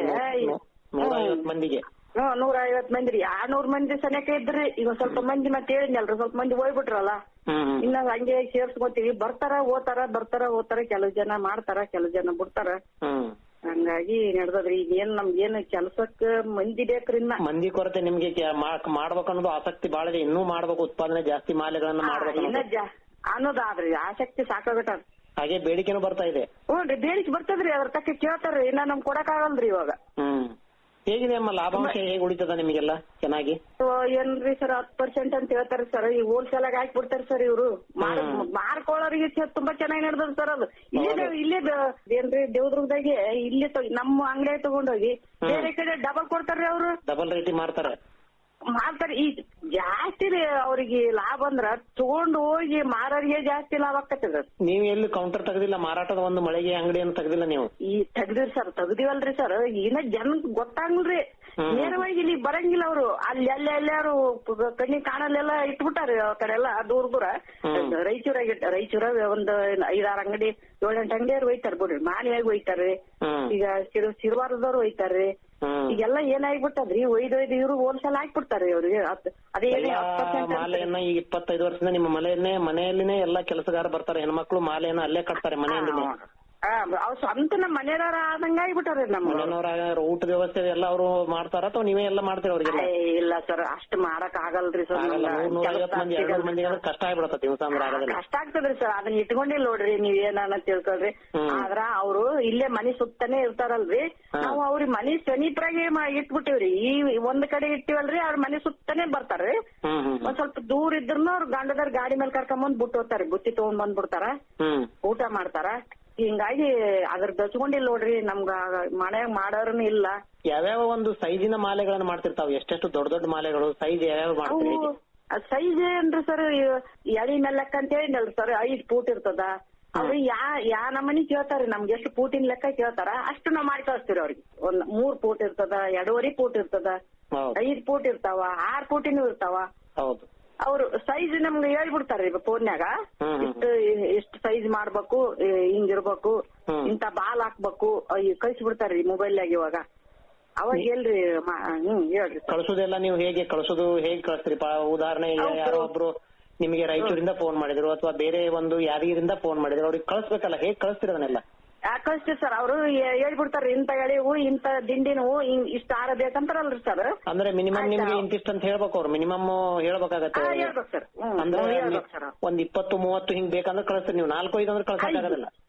ನೂರ ಐವತ್ ಮಂದಿಗೆ ಹ್ಮ್ ನೂರ ಐವತ್ ಮಂದಿ ರೀ ಆರ್ನೂರ್ ಮಂದಿ ಸನೇಕ ಇದ್ರಿ ಈಗ ಒಂದ್ ಸ್ವಲ್ಪ ಮಂದಿ ಮತ್ತೆ ಹೇಳಿದ್ನಲ್ರಿ ಸ್ವಲ್ಪ ಮಂದಿ ಹೋಗ್ಬಿಟ್ರಲ್ಲ ಹ್ಮ್ ಹ್ಮ್ ಇನ್ನ ಹಂಗೆ ಸೇರ್ಸ್ಕೊತೀವಿ ಬರ್ತಾರ ಓತಾರ ಬರ್ತಾರ ಓತಾರ ಕೆಲವು ಜನ ಮಾಡ್ತಾರ ಕೆಲವು ಜನ ಬಿಡ್ತಾರ ಹ್ಮ್ ಹಂಗಾಗಿ ನಡ್ದದ್ರಿ ಈಗ ಏನ್ ನಮ್ಗ್ ಏನ್ ಕೆಲ್ಸಕ್ಕ ಮಂದಿ ಬೇಕ್ರಿ ಇನ್ನ ಮಂದಿ ಕೊರತೆ ನಿಮ್ಗೆ ಕೆ- ಮಾ- ಮಾಡ್ಬೇಕು ಅನ್ನೋದು ಆಸಕ್ತಿ ಬಾಳ ಇದೆ ಇನ್ನೂ ಮಾಡ್ಬೇಕು ಉತ್ಪಾದನೆ ಜಾಸ್ತಿ ಮಾಲೆಗಳನ್ನ ಮಾಡ್ಬೇಕು ಇನ್ನ ಅನ್ನೋದು ಜಾ ಅನ್ನೋದಾದ್ರಿ ಆಸಕ್ತಿ ಸಾಕಾಗತ್ತ ಹಾಗೆ ಬೇಡಿಕೆನೂ ಬರ್ತಾ ಇದೆ ಹ್ಞೂನ್ರಿ ಬೇಡಿಕೆ ಬರ್ತದ್ರಿ ಅದ್ರ ತಕ್ಕ ಕೇಳ್ತಾರ್ರಿ ಇನ್ನ ನಮ್ಗ್ ಕೊಡಕ್ ಆಗಲ್ರಿ ಇವಾಗ ಹ್ಮ್ ಹೇಗಿದೆ ಅಮ್ಮ ಲಾಭಾಂಶ ಹೇಗೆ ಉಳಿತದ ನಿಮಗೆಲ್ಲ ಚೆನ್ನಾಗಿ ಸೊ ಏನ್ರಿ ಸರ್ ಹತ್ ಪರ್ಸೆಂಟ್ ಅಂತ ಹೇಳ್ತಾರೆ ಸರ್ ಈ ಹೋಲ್ಸೇಲ್ ಆಗಿ ಹಾಕಿ ಬಿಡ್ತಾರೆ ಸರ್ ಇವರು ಮಾರ್ಕೊಳ್ಳೋರಿಗೆ ಚ- ತುಂಬಾ ಚೆನ್ನಾಗಿ ನಡೆದದ ಸರ್ ಅದು ಇಲ್ಲೇ ಇಲ್ಲೇ ಬ- ಏನ್ರಿ ದೇವದುರ್ಗದಾಗೆ ಇಲ್ಲೇ ತಗ್- ನಮ್ಮ ಅಂಗಡಿ ತಗೊಂಡೋಗಿ ಬೇರೆ ಕಡೆ ಡಬಲ್ ಕೊಡ್ತಾರ್ರಿ ಅವರು ಡಬಲ್ ರೇಟಿ ಮಾಡ್ತಾರೆ ಮಾಡ್ತಾರೆ ಈ ಜಾಸ್ತಿ ರೀ ಅವ್ರಿಗೆ ಲಾಭ ಅಂದ್ರ ತಗೊಂಡು ಹೋಗಿ ಮಾರೋರಿಗೆ ಜಾಸ್ತಿ ಲಾಭ ಆಕತ್ತದ ನೀವು ಎಲ್ಲಿ ಕೌಂಟರ್ ತೆಗೆದಿಲ್ಲ ಮಾರಾಟದ ಒಂದು ಮಳಿಗೆ ಅಂಗಡಿಯನ್ನು ತೆಗೆದಿಲ್ಲ ನೀವು ಈ ತೆಗ್ದಿರಿ ಸರ್ ತೆಗ್ದಿವಲ್ರಿ ಸರ್ ಇನ್ನ ಜನ ಗೊತ್ತಾಗಲ್ರಿ ಹ್ಮ್. ನೇರವಾಗಿ ಇಲ್ಲಿ ಬರಂಗಿಲ್ಲ ಅವರು ಅಲ್ಲಿ ಅಲ್ಲಿ ಎಲ್ಲಾರು ಕಣ್ಣಿಗೆ ಕಾಣಲ್ಲೆಲ್ಲ ಇಟ್ಬಿಟ್ಟಾರಿ ಆ ಕಡೆ ಎಲ್ಲ ದೂರ ದೂರ ಹ್ಮ್. ರಾಯಚೂರಾಗ ಇಟ್ಟ ರಾಯಚೂರ ಒಂದು ಐದಾರು ಅಂಗಡಿ ಏಳೆಂಟು ಅಂಗಡಿಯವ್ರು ಒಯ್ತಾರ ಬಿಡ್ರಿ ಮಾನ್ಯಾಗ ಒಯ್ತಾರ್ರಿ ಹ್ಮ್ ಈಗ ಸಿರು ಸಿರುವಾರದವ್ರು ಒಯ್ತಾರ್ರಿ ಹ್ಮ್ ಈಗೆಲ್ಲ ಏನಾಗ್ಬಿಟ್ಟದ್ರಿ ಒಯ್ದು ಒಯ್ದು ಇವ್ರು ಹೋಲ್ಸೇಲ್ ಹಾಕ್ಬಿಡ್ತಾರ್ರಿ ಅವ್ರಿಗೆ ಹತ್- ಅದೇ ಹೇಳಿ ಎಲ್ಲಾ ಹತ್ತು ಪರ್ಸೆಂಟ್ ಮಾಲೆಯನ್ನ ಈಗ ಇಪ್ಪತ್ತೈದು ವರ್ಷದಿಂದ ನಿಮ್ಮ ಮನೆಯನ್ನೇ ಮನೆಯಲ್ಲಿನೇ ಎಲ್ಲಾ ಕೆಲಸಗಾರ ಬರ್ತಾರೆ ಹೆಣ್ಮಕ್ಳು ಮಾಲೆಯನ್ನ ಅಲ್ಲೇ ಕಟ್ತಾರೆ ಮನೆಯಲ್ಲಿನೇ ಅವ್ರು ಸ್ವಂತ ನಮ್ಮ ಮನೆಯವರ ಆದಂಗ ಆಗ್ಬಿಟ್ಟಾರ್ರಿ ನಮ್ಮ ಮನೆಯವ್ರ ಊಟದ ವ್ಯವಸ್ಥೆ ಎಲ್ಲ ಅವರು ಮಾಡ್ತಾರ ಅಥವಾ ನೀವೇ ಎಲ್ಲ ಮಾಡ್ತೀರ ಅವ್ರಿಗೆಲ್ಲ ಏ, ಇಲ್ಲ ಸರ್ ಅಷ್ಟ್ ಮಾಡಕ್ ಆಗಲ್ರಿ ಸರ್ ಆಗಲ್ಲ ನೂರ್ ನೂರ ಐವತ್ ಮಂದಿ ಎರಡ್ ನೂರ್ ಮಂದಿ ಅಂದ್ರೆ ಕಷ್ಟ ಆಗ್ಬಿಡತ್ತ ದಿವಸ ಅಂದ್ರೆ ಆಗೋದಿಲ್ಲ ಕಷ್ಟ ಆಗ್ತದ್ರಿ ಸರ್ ಅದನ್ನ ಇಟ್ಕೊಂಡಿಲ್ಲ ನೋಡ್ರಿ ನೀವ್ ಏನಾನ ತಿಳ್ಕೊಳ್ರಿ ಹ್ಮ್. ಆದ್ರ ಅವ್ರು ಇಲ್ಲೇ ಮನಿ ಸುತ್ತಾನೆ ಇರ್ತಾರಲ್ರಿ ಹಾ. ನಾವು ಅವ್ರಿಗೆ ಮನಿ ಸಮೀಪರಾಗೆ ಮಾ- ಇಟ್ಬಿಟ್ಟಿವ್ರಿ ಈ ಒಂದ್ ಕಡೆ ಇಟ್ಟಿವಲ್ರಿ ಅವ್ರ ಮನಿ ಸುತ್ತಾನೆ ಬರ್ತಾರ್ರಿ ಹ್ಮ್ ಹ್ಮ್ ಒಂದ್ ಸ್ವಲ್ಪ ದೂರ ಇದ್ರುನು ಅವ್ರ ಗಂಡದವ್ರ ಗಾಡಿ ಮೇಲೆ ಕರ್ಕೊಂಬಂದ್ ಬಿಟ್ಟು ಹೋಗ್ತಾರ ಬುತ್ತಿ ತಗೊಂಡ್ ಬಂದ್ಬಿಡ್ತಾರ ಹ್ಮ್ ಊಟ ಮಾಡ್ತಾರ ಹಿಂಗಾಗಿ ಅದ್ರ ದಚ್ಕೊಂಡಿಲ್ಲ ನೋಡ್ರಿ ನಮ್ಗ ಮನ್ಯಾಗ ಮಾಡೋರ್ನು ಇಲ್ಲ ಯಾವ್ಯಾವ ಒಂದು ಸೈಜಿನ ಮಾಲೆಗಳನ್ನ ಮಾಡ್ತಿರ್ತಾವ ಎಷ್ಟೆಷ್ಟು ದೊಡ್ಡ ದೊಡ್ಡ ಮಾಲೆಗಳು ಸೈಜ್ ಯಾವ್ಯಾವ ಅವು ಮಾಡ್ತೀರಿ ಸೈಜ್ ಏನ್ರಿ ಸರ್ ಎಳಿ ಮೆಲ್ಲಕ್ಕ ಅಂತ ಹೇಳಿನಲ್ರಿ ಸರ್ ಐದ್ ಫೂಟ್ ಇರ್ತದ ಅವ್ರು ಯಾ ಯಾ ನಮನಿ ಕೇಳ್ತಾರಿ ನಮ್ಗೆ ಎಷ್ಟು ಫೂಟಿನ ಲೆಕ್ಕ ಕೇಳ್ತಾರ ಅಷ್ಟು ನಾವ್ ಮಾಡಿ ಕಳಿಸ್ತೀವಿ ಅವ್ರಿಗೆ ಒಂದ್ ಮೂರ್ ಫೂಟ್ ಇರ್ತದ ಎರಡೂವರೆ ಫೂಟ್ ಇರ್ತದ ಹೌದು ಐದ್ ಫೂಟ್ ಇರ್ತಾವ ಆರ್ ಫೂಟಿನೂ ಇರ್ತಾವ ಹೌದು ಅವ್ರು ಸೈಜ್ ನಮ್ಗೆ ಹೇಳ್ಬಿಡ್ತಾರ್ರಿ ಫೋನ್ಯಾಗ ಹ್ಮ್ ಹ್ಮ್ ಇಷ್ಟು ಇಷ್ಟು ಸೈಜ್ ಮಾಡ್ಬೇಕು ಈ- ಹಿಂಗಿರ್ಬೇಕು ಹ್ಮ್. ಇಂತ ಬಾಲ್ ಹಾಕ್ಬೇಕು ಕಳ್ಸಿಬಿಡ್ತಾರ್ರಿ ಮೊಬೈಲ್ನಾಗ ಇವಾಗ ಅವಾಗ ಎಲ್ರಿ ಮಾ- ಹ್ಮ್ ಹೇಳ್ರಿ sir. ಕಳ್ಸೋದೆಲ್ಲ ನೀವು ಹೇಗೆ ಕಳ್ಸೋದು ಹೇಗೆ ಕಳಿಸ್ತೀರಿ ಪ- ಉದಾಹರಣೆಗೆ ಹೌದು. ಯಾರೋ ಒಬ್ರು ನಿಮಗೆ ರಾಯಚೂರಿಂದ ಫೋನ್ ಮಾಡಿದ್ರು ಅಥವಾ ಬೇರೆ ಒಂದು ಯಾದಗಿರಿಂದ ಫೋನ್ ಮಾಡಿದ್ರು ಅವ್ರಿಗೆ ಕಳಿಸ್ಬೇಕಲ್ಲ ಹೇಗೆ ಕಳಿಸ್ತೀರಿ ಅದನ್ನೆಲ್ಲ ಯಾಕ್ ಕಳಿಸ್ತೀವಿ ಸರ್ ಅವರು ಹೇಳ್ಬಿಡ್ತಾರ ಇಂತ ಎಳೆವು ಇಂತ ದಿಂಡಿನವು ಹಿಂಗ್ ಇಷ್ಟ ಆರ ಬೇಕಂತಾರಲ್ರಿ ಸರ್ ಅಂದ್ರೆ ಮಿನಿಮಮ್ ಆಯ್ತಾ. ನಿಮ್ಗೆ ಇಂತಿಷ್ಟು ಅಂತ ಹೇಳ್ಬೇಕು ಅವ್ರು ಮಿನಿಮಮ್ ಹೇಳ್ಬೇಕಾಗತ್ತೆ ಅವ್ರಿಗೆ. ಹೇಳ್ಬೇಕು ಸರ್ ಹ್ಮ್ ಅಂದ್ರೆ ಹ್ಮ್, ಹೇಳ್ಬೇಕು ಸರ್ ಒಂದ್ ಇಪ್ಪತ್ತು ಮೂವತ್ತು ಹಿಂಗ್ ಬೇಕಂದ್ರೆ ಕಳಿಸ್ತೀರಿ ನೀವು ನಾಲ್ಕು ಐದು ಅಂದ್ರೆ ಕಳ್ಸಕ್ಕಾಗೋದಿಲ್ಲ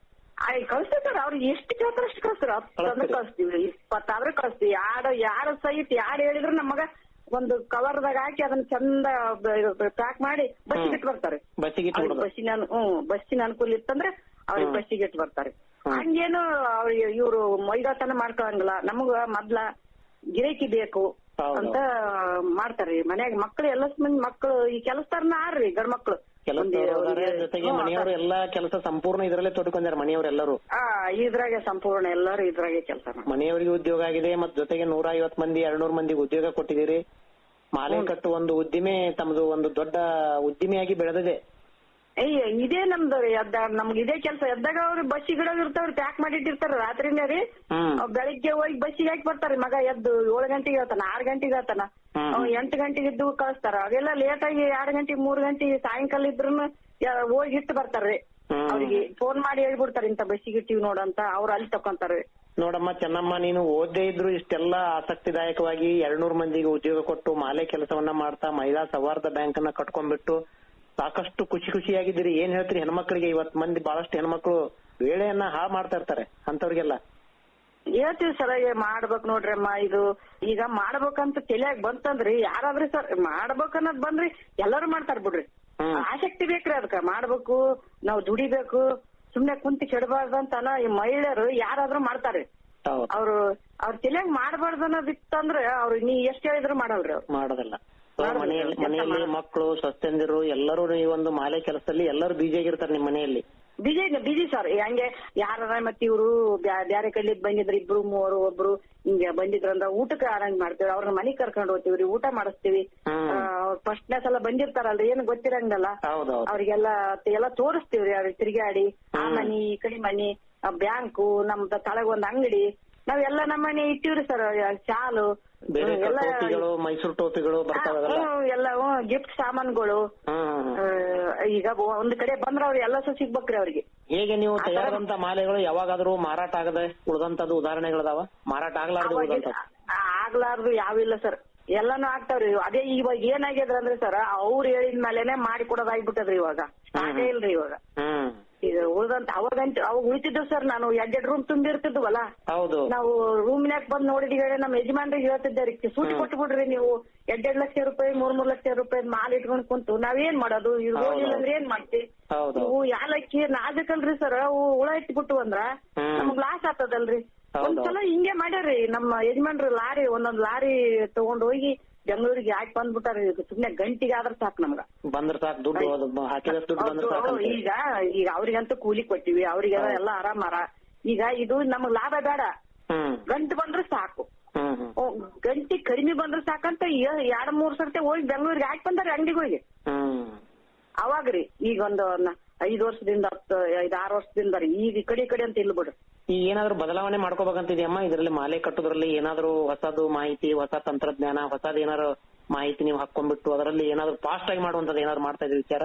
ಆಯ್ ಕಳಿಸ್ತೀವಿ ಸರ್ ಅವ್ರಿಗೆ ಎಷ್ಟು ಕೇಳ್ತಾರ ಅಷ್ಟು ಕಳಿಸ್ತಾರೆ ಹತ್ತು ತಂದ್ರೆ ಕಳಿಸ್ತೀವಿ ಇಪ್ಪತ್ತಾದ್ರೆ ಕಳಿಸ್ತೀವಿ ಯಾರು ಯಾರ ಸಹಿತ ಯಾರು ಹೇಳಿದ್ರು ನಮ್ಮ ಮಗ ಒಂದು ಕವರ್ದಾಗ ಹಾಕಿ ಅದನ್ನ ಚಂದ ಪ್ಯಾಕ್ ಮಾಡಿ ಬಸ್ಸಿಗೆ ಇಟ್ಟು ಬರ್ತಾರೆ ಬಸ್ಸಿಗೆ ಇಟ್ಟು ಅವ್ರಿಗೆ ಬಿಡೋದು. ಬಸ್ಸಿನ ಅನು- ಹ್ಮ್ ಬಸ್ಸಿನ ಅನುಕೂಲ ಇತ್ತಂದ್ರೆ ಅವ್ರಿಗೆ ಬಸ್ಸಿಗೆ ಇಟ್ಟು ಬರ್ತಾರೆ ಹಂಗೇನು ಅವ್ರಿಗೆ ಇವ್ರು ಮೈದಾತನ ಮಾಡ್ಕೊಳಂಗಿಲ್ಲ ನಮಗ ಮೊದ್ಲ ಗಿರಾಕಿ ಬೇಕು ಹೌದು. ಅಂತ ಮಾಡ್ತಾರ್ರಿ ಮನ್ಯಾಗ ಮಕ್ಳು ಎಲ್ಲ ಮಂದಿ ಮಕ್ಳು ಈ ಕೆಲಸದಾರನ ಆರ್ರಿ ಗಂಡ್ ಮಕ್ಳು ಕೆಲಸದವರು ಅದಾರೆ, ಜೊತೆಗೆ ಮನೆಯವರು ಎಲ್ಲಾ ಕೆಲಸ ಸಂಪೂರ್ಣ ಇದರಲ್ಲೇ ತೊಡ್ಕೊಂಡಾರೆ ಮನೆಯವರೆಲ್ಲರೂ ಆ ಇದ್ರಾಗೆ ಸಂಪೂರ್ಣ ಎಲ್ಲರೂ ಇದ್ರಾಗೆ ಕೆಲಸ ಮನೆಯವರಿಗೆ ಉದ್ಯೋಗ ಆಗಿದೆ ಮತ್ ಜೊತೆಗೆ ನೂರ ಐವತ್ ಮಂದಿ ಎರಡ್ನೂರ್ ಮಂದಿಗೆ ಉದ್ಯೋಗ ಕೊಟ್ಟಿದ್ದೀರಿ ಮಾಲೆ ಕಟ್ಟು ಒಂದು ಉದ್ದಿಮೆ ತಮ್ಮದು ಒಂದು ದೊಡ್ಡ ಉದ್ದಿಮೆಯಾಗಿ ಬೆಳೆದಿದೆ ಅಯ್ಯ ಇದೇ ನಮ್ದು ರೀ ಎದ್ದ ನಮ್ಗೆ ಇದೇ ಕೆಲಸ ಎದ್ದಾಗ ಅವ್ರು ಬಸ್ಸಿಗಿಡೋಗ್ ಇರ್ತಾವ್ರಿ ಪ್ಯಾಕ್ ಮಾಡಿಟ್ಟಿರ್ತಾರ ರಾತ್ರಿನೇ ರೀ ಹ್ಮ್. ಅವ್ ಬೆಳಿಗ್ಗೆ ಹೋಗಿ ಬಸ್ಸಿಗೆ ಹಾಕಿ ಬರ್ತಾರಿ ಮಗ ಎದ್ದು ಏಳು ಗಂಟೆಗೆ ಹೇಳ್ತಾನ ಆರ್ ಗಂಟೆಗೆ ಹೇಳ್ತಾನ ಹ್ಮ್. ಅವ್ ಎಂಟು ಗಂಟೆಗೆ ಇದ್ದು ಕಳಿಸ್ತಾರ ಅವೆಲ್ಲ ಲೇಟ್ ಆಗಿ ಎರಡು ಗಂಟೆ ಮೂರ್ ಗಂಟೆ ಸಾಯಂಕಾಲ ಇದ್ರೂನು ಯ- ಹೋಗಿ ಇಟ್ಟು ಬರ್ತಾರ್ರಿ ಹ್ಮ್. ಅವ್ರಿಗೆ ಫೋನ್ ಮಾಡಿ ಹೇಳ್ಬಿಡ್ತಾರ ಇಂತ ಬಸ್ಸಿಗೆ ಇಟ್ಟಿವಿ ನೋಡಂತ ಅವ್ರು ಅಲ್ಲಿ ತಕೊಂತಾರ್ರಿ ನೋಡಮ್ಮ ಚೆನ್ನಮ್ಮ ನೀನು ಓದ್ದೇ ಇದ್ರು ಇಷ್ಟೆಲ್ಲ ಆಸಕ್ತಿದಾಯಕವಾಗಿ ಎರಡ್ನೂರ್ ಮಂದಿಗೆ ಉದ್ಯೋಗ ಕೊಟ್ಟು ಮಾಲೆ ಕೆಲಸವನ್ನ ಮಾಡ್ತಾ ಮಹಿಳಾ ಸೌಹಾರ್ದ ಬ್ಯಾಂಕ್ ಅನ್ನ ಕಟ್ಕೊಂಡ್ಬಿಟ್ಟು ಸಾಕಷ್ಟು ಖುಷಿ ಖುಷಿಯಾಗಿದ್ದೀರಿ ಏನ್ ಹೇಳ್ತೀರಿ ಹೆಣ್ಮಕ್ಳಿಗೆ ಇವತ್ ಮಂದಿ ಬಹಳಷ್ಟು ಹೆಣ್ಮಕ್ಳು ವೇಳೆಯನ್ನ ಹಾಳು ಮಾಡ್ತಾ ಇರ್ತಾರೆ ಅಂತವ್ರಿಗೆಲ್ಲ ಹೇಳ್ತೀವಿ ಸರ್ ಮಾಡ್ಬೇಕ್ ನೋಡ್ರಿ ಅಮ್ಮ ಇದು ಈಗ ಮಾಡ್ಬೇಕಂತ ತಲೆಯಾಗ ಬಂತಂದ್ರಿ ಯಾರಾದ್ರಿ ಸರ್ ಮಾಡ್ಬೇಕನ್ನೋದ್ ಬಂದ್ರಿ ಎಲ್ಲರೂ ಮಾಡ್ತಾರ ಬಿಡ್ರಿ ಹ್ಮ್. ಆಸಕ್ತಿ ಬೇಕ್ರಿ ಅದಕ್ಕ ಮಾಡ್ಬೇಕು ನಾವ್ ದುಡಿಬೇಕು ಸುಮ್ನೆ ಕುಂತಿ ಕೆಡಬಾರ್ದು ಅಂತ ಈ ಮಹಿಳೆಯರು ಯಾರಾದ್ರೂ ಮಾಡ್ತಾರ್ರಿ ಹೌದು ಅವ್ರು ಅವ್ರ ತಲೆಯಾಗ ಮಾಡ್ಬಾರ್ದು ಅನ್ನೋದಿತ್ತಂದ್ರೆ ಅವ್ರು ನೀ ಎಷ್ಟ್ ಹೇಳಿದ್ರು ಮಾಡಲ್ರಿ ಅವ್ರು ಮಾಡೋದಿಲ್ಲ So, ಮಾಡೋದಿಲ್ಲ. ಮನೆಯಲ್ಲಿ ಕೆಲ್ಸ ಮನೆಯಲ್ಲಿ ಮಾಡೋದು. ಮಕ್ಕಳು ಸ್ವಸ್ಥಂದಿರು ಎಲ್ಲರೂ ಈ ಒಂದು ಮಾಲೆ ಕೆಲಸದಲ್ಲಿ ಎಲ್ಲರೂ ಬಿಜಿ ಆಗಿರ್ತಾರೆ ನಿಮ್ ಮನೆಯಲ್ಲಿ ಬಿಜಿ ಬಿಜಿ ಸರ್ ಹಂಗೆ ಯಾರ ಮತ್ತೆ ಇವರು ಬ್ಯಾರೆ ಕಡೆ ಬಂದಿದ್ರು ಇಬ್ರು ಮೂವರು ಒಬ್ರು ಹಿಂಗೆ ಬಂದಿದ್ರಂದ್ರ ಊಟಕ್ಕೆ ಅರೇಂಜ್ ಮಾಡ್ತೀವಿ ಅವ್ರನ್ನ ಮನೆಗ್ ಕರ್ಕೊಂಡು ಹೋಗ್ತೀವ್ರಿ ಊಟ ಮಾಡಿಸ್ತೀವಿ ಹ್ಮ್. ಫಸ್ಟ್ನೇ ಸಲ ಬಂದಿರ್ತಾರಲ್ರಿ ಏನು ಗೊತ್ತಿರಂಗಲ್ಲ ಹೌದೌದು ಅವ್ರಿಗೆಲ್ಲ ಎಲ್ಲ ತೋರಿಸ್ತೀವ್ರಿ ಅವ್ರಿಗೆ ತಿರುಗಾಡಿ ಆ ಮನಿ ಈ ಕಡೆ ಮನಿ ಬ್ಯಾಂಕು ನಮ್ದು ತಳಗ ಒಂದ್ ಅಂಗಡಿ ನಾವೆಲ್ಲ ನಮ್ಮ ಮನೆ ಇಟ್ಟಿವ್ರಿ ಸರ್ ಶಾಲು ಬೇರೆ ಹ್ಮ್, ಎಲ್ಲ ಟೋಪಿಗಳು ಮೈಸೂರು ಟೋಪಿಗಳು ಬರ್ತಾವಲ್ಲ ಹ್ಮ್, ಎಲ್ಲ ಗಿಫ್ಟ್ ಸಾಮಾನುಗಳು ಹ್ಮ್ ಆ, ಈಗ ಒಂದ್ ಕಡೆ ಬಂದ್ರ ಅವ್ರು ಎಲ್ಲ ಸಿಗ್ಬೇಕ್ರಿ ಅವ್ರಿಗೆ ಹೇಗೆ ನೀವು ತಯಾರಾದಂತ ಮಾಲೆಗಳು ಯಾವಾಗಾದ್ರೂ ಮಾರಾಟ ಆಗದೆ ಉಳಿದಂತದ್ದು ಉದಾಹರಣೆಗಳದಾವ ಮಾರಾಟ ಆಗ್ಲಾರ್ದು ಅವಾಗ ಉಳಿದಂತ ಆ- ಆಗ್ಲಾರ್ದು ಯಾವಿಲ್ಲ ಸರ್ ಎಲ್ಲಾನು ಆಗ್ತಾವ್ರಿ ಅದೇ ಇವಾಗ ಏನಾಗ್ಯದ್ರ ಅಂದ್ರೆ ಸರ್ ಅವ್ರು ಹೇಳಿದ ಮೇಲೆನೆ ಮಾಡಿ ಕೊಡೋದಾಗ್ಬಿಟ್ಟದ್ರಿ ಇವಾಗ ಸ್ಟಾರ್ಟೇ ಇಲ್ರಿ ಇವಾಗ ಹ್ಮ್ ಈಗ ಉಳ್ದಂತ ಅವಾಗಂತ ಅವಾಗ ಉಳಿತಿದ್ದು ಸರ್ ನಾನು ಎರಡೆರಡು ರೂಮ್ ತುಂಬಿರ್ತಿದ್ವಲ್ಲ ಹೌದು ನಾವು ರೂಮ್ನ್ಯಾಗ ಬಂದ್ ನೋಡಿದಿಗೆ ನಮ್ಮ ಯಜಮಾನ್ರಿಗೆ ಹೇಳ್ತಿದ್ದೆ ರೀ ಸೂಟಿ ಕೊಟ್ಟು ಬಿಡ್ರಿ ನೀವು ಎರಡೆರಡು ಲಕ್ಷ ರೂಪಾಯಿ ಮೂರ್ ಮೂರ್ ಲಕ್ಷ ರೂಪಾಯಿ ಮಾಲ್ ಇಟ್ಕೊಂಡ್ ಕುಂತು ನಾವೇನ್ ಮಾಡೋದು ಇದು ಹೌದು. ಹೋಗಿಲ್ಲ ಅಂದ್ರೆ ಏನ್ ಮಾಡ್ತಿ ಹೌದು ಇವು ಯಾಲಕ್ಕಿ ನಾಜಕಲ್ರಿ ಸರ್ ಅವು ಹುಳ ಇಟ್ಬಿಟ್ಟು ಅಂದ್ರ ಹ್ಮ್. ನಮಗ್ ಲಾಸ್ ಆಗ್ತದಲ್ರಿ ಹೌದು. ಒಂದ್ಸಲ ಹಿಂಗೆ ಮಾಡ್ಯಾರ್ರಿ ನಮ್ಮ ಯಜಮಾನ್ರು ಲಾರಿ ಒಂದೊಂದ್ ಲಾರಿ ತಗೊಂಡ್ ಹೋಗಿ ಬೆಂಗಳೂರಿಗೆ ಯಾಕೆ ಬಂದ್ಬಿಟ್ಟಾರ ಸುಮ್ನೆ ಗಂಟಿಗೆ ಆದ್ರ ಸಾಕು ನಮ್ಗ ಬಂದ್ರ ಸಾಕು ದುಡ್ಡು ಅದು ಹಾಕಿದಷ್ಟು ದುಡ್ಡು ಬಂದ್ರ ಅವ್ರು ಸಾಕು ಈಗ ಈಗ ಅವ್ರಿಗಂತೂ ಕೂಲಿ ಕೊಟ್ಟಿವಿ ಅವ್ರಿಗೆಲ್ಲ ಎಲ್ಲ ಆರಾಮಾರ ಈಗ ಇದು ನಮಗ್ ಲಾಭ ಬೇಡ ಹ್ಮ್ ಗಂಟು ಬಂದ್ರೆ ಸಾಕು ಹ್ಮ್ ಹ್ಮ್ ಓ, ಗಂಟಿ ಕಡಿಮೆ ಬಂದ್ರೆ ಸಾಕಂತ ಎ- ಎರಡ್ ಮೂರ್ ಸರ್ತಿ ಹೋಗಿ ಬೆಂಗಳೂರಿಗೆ ಹಾಕಿ ಬಂದಾರೆ ಅಂಗಡಿಗೆ ಹೋಗಿ ಹ್ಮ್ ಅವಾಗ್ರಿ ಈಗ ಒಂದು ನ- ಐದ್ ವರ್ಷದಿಂದ ಹತ್ತು ಐದ್ ಆರ್ ವರ್ಷದಿಂದ ರೀ ಈಗ ಈ ಕಡೆ ಈ ಕಡೆ ಅಂತ ಇಲ್ಲ ಬಿಡ್ರಿ ಈ ಏನಾದ್ರು ಬದಲಾವಣೆ ಮಾಡ್ಕೋಬೇಕಂತಿದ್ಯಮ್ಮ ಇದರಲ್ಲಿ ಮಾಲೆ ಕಟ್ಟೋದ್ರಲ್ಲಿ ಏನಾದ್ರು ಹೊಸದು ಮಾಹಿತಿ ಹೊಸ ತಂತ್ರಜ್ಞಾನ ಹೊಸದ್ ಏನಾದ್ರು ಮಾಹಿತಿ ನೀವು ಹಾಕೊಂಡ್ಬಿಟ್ಟು ಅದರಲ್ಲಿ ಏನಾದ್ರು ಫಾಸ್ಟ್ ಆಗಿ ಮಾಡುವಂತದ್ದು ಏನಾದ್ರು ಮಾಡ್ತಾ ಇದ್ರಿ ವಿಚಾರ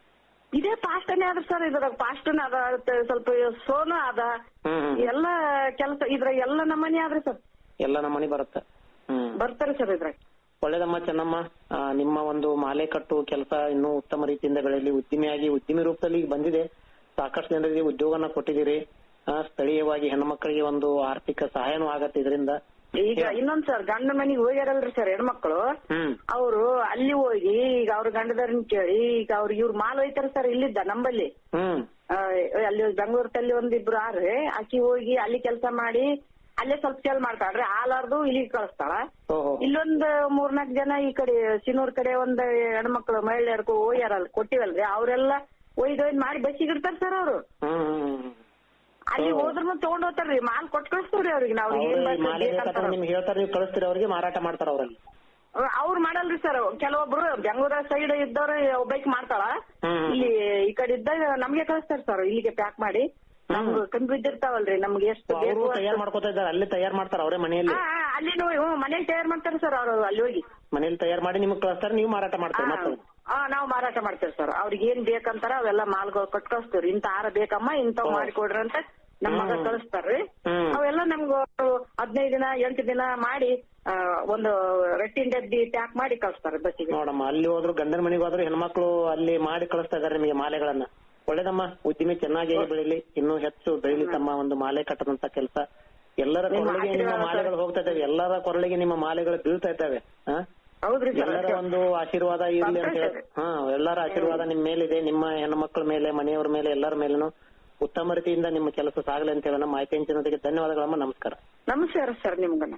ಇದೇ ಪಾಸ್ಟನೇ ಅದ ಸರ್ ಇದ್ರಾಗ ಪಾಸ್ಟನ ಅದ ಮತ್ತೆ ಸ್ವಲ್ಪ ಸೋನು ಅದ ಹ್ಮ್ ಹ್ಮ್ ಎಲ್ಲ ಕೆಲಸ ಇದ್ರಾಗ ಎಲ್ಲ ನಮ್ಮನೆ ಆದ್ರಿ ಸರ್ ಎಲ್ಲ ನಮ್ಮ ಮನೆ ಬರುತ್ತೆ ಹ್ಮ್ ಬರ್ತಾರೆ ಸರ್ ಇದ್ರಾಗ ಒಳ್ಳೇದಮ್ಮ ಚೆನ್ನಮ್ಮ ಆ, ನಿಮ್ಮ ಒಂದು ಮಾಲೆ ಕಟ್ಟು ಕೆಲಸ ಇನ್ನೂ ಉತ್ತಮ ರೀತಿಯಿಂದ ಬೆಳೆಯಲಿ ಉದ್ದಿಮೆಯಾಗಿ ಉದ್ದಿಮೆ ರೂಪದಲ್ಲಿ ಈಗ ಬಂದಿದೆ ಸಾಕಷ್ಟು ಜನರಿಗೆ ಉದ್ಯೋಗನ ಕೊಟ್ಟಿದ್ದೀರಿ ಆ, ಸ್ಥಳೀಯವಾಗಿ ಹೆಣ್ಮಕ್ಳಿಗೆ ಒಂದು ಆರ್ಥಿಕ ಸಹಾಯನೂ ಆಗತ್ತೆ ಇದರಿಂದ ಈಗ ಇನ್ನೊಂದ್ ಸರ್ ಗಂಡ ಮನೆಗೆ ಹೋಗ್ಯಾರಲ್ರಿ ಸರ್ ಹೆಣ್ಮಕ್ಳು ಹ್ಮ್ ಅವರು ಅಲ್ಲಿ ಹೋಗಿ ಈಗ ಅವ್ರ ಗಂಡದವ್ರನ್ನ ಕೇಳಿ ಈಗ ಅವ್ರು ಇವ್ರ ಮಾಲ್ ಹೋಯ್ತಾರ ಸರ್ ಇಲ್ಲಿದ್ದ ನಂಬಲ್ಲಿ ಹ್ಮ್ ಆ, ಅಲ್ಲಿ ಬೆಂಗಳೂರಲ್ಲಿ ಒಂದಿಬ್ರು ಆರ್ರಿ ಆಕಿ ಹೋಗಿ ಅಲ್ಲಿ ಕೆಲಸ ಮಾಡಿ ಅಲ್ಲೇ ಸ್ವಲ್ಪ ಸೇಲ್ ಮಾಡ್ತಾಳ್ರಿ ಆಲಾರ್ದು ಇಲ್ಲಿಗೆ ಕಳಿಸ್ತಾಳ ಓಹೋ ಇಲ್ಲೊಂದ್ ಮೂರ್ನಾಲ್ಕು ಜನ ಈ ಕಡೆ ಸಿನೂರ್ ಕಡೆ ಒಂದ್ ಹೆಣ್ಮಕ್ಳು ಮಹಿಳೆಯರ್ಗೂ ಹೋಗ್ಯಾರಲ್ಲ ಕೊಟ್ಟಿವಲ್ರಿ ಅವ್ರೆಲ್ಲ ಒಯ್ದು ಒಯ್ದು ಮಾಡಿ ಬಸ್ಸಿಗೆ ಇರ್ತಾರ ಸರ್ ಅವ್ರು ಹ್ಮ್ ಹ್ಮ್ ಅಲ್ಲಿ ಹೋದ್ರು ತಗೊಂಡ್ ಹೋಗ್ತಾರ್ರಿ ಮಾಲ್ ಕೊಟ್ ಕಳಿಸ್ತೀವ್ರಿ ಅವ್ರಿಗೆ ನಾವು ಏನ್ ಅವ್ರು ಈ ಬೇಕು ಮಾಲೆ ಬೇಕಂತಾರ. ಬೇಕಾದ್ರೆ ನಿಮ್ಗೆ ಹೇಳ್ತಾರೆ ನೀವು ಕಳಿಸ್ತೀರಿ ಅವ್ರಿಗೆ ಮಾರಾಟ ಮಾಡ್ತಾರ ಅವರಲ್ಲಿ ಅವ್ರು ಮಾಡಲ್ರಿ ಸರ್ ಕೆಲವೊಬ್ರು ಬೆಂಗಳೂರ ಸೈಡ್ ಇದ್ದವ್ರು ಒಬ್ಬಾಕಿ ಮಾಡ್ತಾಳ ಹ್ಮ್. ಇಲ್ಲಿ ಈ ಕಡೆ ಇದ್ದಾಗ ನಮ್ಗೆ ಕಳಿಸ್ತಾರ ಸರ್ ಇಲ್ಲಿಗೆ ಪ್ಯಾಕ್ ಮಾಡಿ ನಮ್ಗೆ ಕಮ್ಮಿ ಬಿದ್ದಿರ್ತಾವಲ್ರಿ ನಮ್ಗೆ ಎಷ್ಟು ಅವರು ಬೇಕು ತಯಾರು ಮಾಡ್ಕೊತಾ ಇದ್ದಾರೆ ಅಲ್ಲಿ ತಯಾರು ಮಾಡ್ತಾರ ಅವರೇ ಮನೆಯಲ್ಲಿ ಅಲ್ಲಿ ಮನೆಗೆ ತಯಾರು ಮಾಡ್ತಾರೆ ಸರ್ ಅವ್ರು ಅಲ್ಲಿ ಹೋಗಿ ಮನೇಲಿ ತಯಾರು ಮಾಡಿ ನಿಮ್ಗೆ ಕಳಿಸ್ತಾರೆ ನೀವು ಮಾರಾಟ ಮಾಡ್ತೀರಿ ಮತ್ತೆ ಹಾ ನಾವು ಮಾರಾಟ ಮಾಡ್ತೇವೆ ಸರ್ ಅವ್ರಿಗೆ ಏನ್ ಬೇಕಂತಾರ ಅವೆಲ್ಲ ಮಾಲ್ಗಳು ಕೊಟ್ಟು ಕಳಿಸ್ತೀವ್ರಿ ಇಂತ ಆರ ಬೇಕಮ್ಮ ಇಂಥವ್ ಮಾಡಿಕೊಡ್ರಿ ಅಂತ ನಮ್ ಮಗ ಕಳಿಸ್ತಾರ್ರಿ ಹ್ಮ್. ಅವೆಲ್ಲ ನಮ್ಗ ಹದಿನೈದು ದಿನ ಎಂಟು ದಿನ ಮಾಡಿ ಆ, ಒಂದು ರಟ್ಟಿನ ಡಬ್ಬಿ ಪ್ಯಾಕ್ ಮಾಡಿ ಕಳಿಸ್ತಾರೆ ಬಸ್ಸಿಗೆ ನೋಡಮ್ಮ ಅಲ್ಲಿ ಹೋದ್ರು ಗಂಡನ ಮನೆಗೆ ಹೋದ್ರು ಹೆಣ್ಮಕ್ಳು ಅಲ್ಲಿ ಮಾಡಿ ಕಳಿಸ್ತಾ ಇದಾರೆ ನಿಮಗೆ ಮಾಲೆಗಳನ್ನ ಒಳ್ಳೆದಮ್ಮ ಉದ್ದಿಮೆ ಚೆನ್ನಾಗಿ ಬೆಳಿಲಿ ಇನ್ನೂ ಹೆಚ್ಚು ಬೆಳಿಲಿ ತಮ್ಮ ಒಂದು ಮಾಲೆ ಕಟ್ಟದಂತ ಕೆಲಸ ಎಲ್ಲರ ನಿಮ್ಮ ಕೊರಳಿಗೆ ನಿಮ್ಮ ಆಶೀರ್ವಾದ ಮಾಲೆಗಳು ಹೋಗ್ತಾ ಇದ್ದಾವೆ ಎಲ್ಲರ ಕೊರಳಿಗೆ ನಿಮ್ಮ ಮಾಲೆಗಳು ಬೀಳ್ತಾ ಇದ್ದಾವೆ ಹಾ ಹೌದ್ರಿ ಸರ್ ಎಲ್ಲರ ಒಂದು ಆಶೀರ್ವಾದ ಇರ್ಲಿ ಅಂತ ಹೇಳಿ ಹಾ ಎಲ್ಲರ ಆಶೀರ್ವಾದ ನಿಮ್ ಮೇಲಿದೆ ನಿಮ್ಮ ಹೆಣ್ಮಕ್ಳ ಮೇಲೆ ಮನೆಯವರ ಮೇಲೆ ಎಲ್ಲರ ಮೇಲೇನು ಉತ್ತಮ ರೀತಿಯಿಂದ ನಿಮ್ಮ ಕೆಲಸ ಸಾಗಲಿ ಅಂತ ಹೇಳೋಣ ಮಾಹಿತಿ ಹಂಚಿನೊಂದಿಗೆ ಧನ್ಯವಾದಗಳಮ್ಮ ನಮಸ್ಕಾರ ನಮಸ್ಕಾರ ಸರ್ ನಿಮ್ಗನ್ನ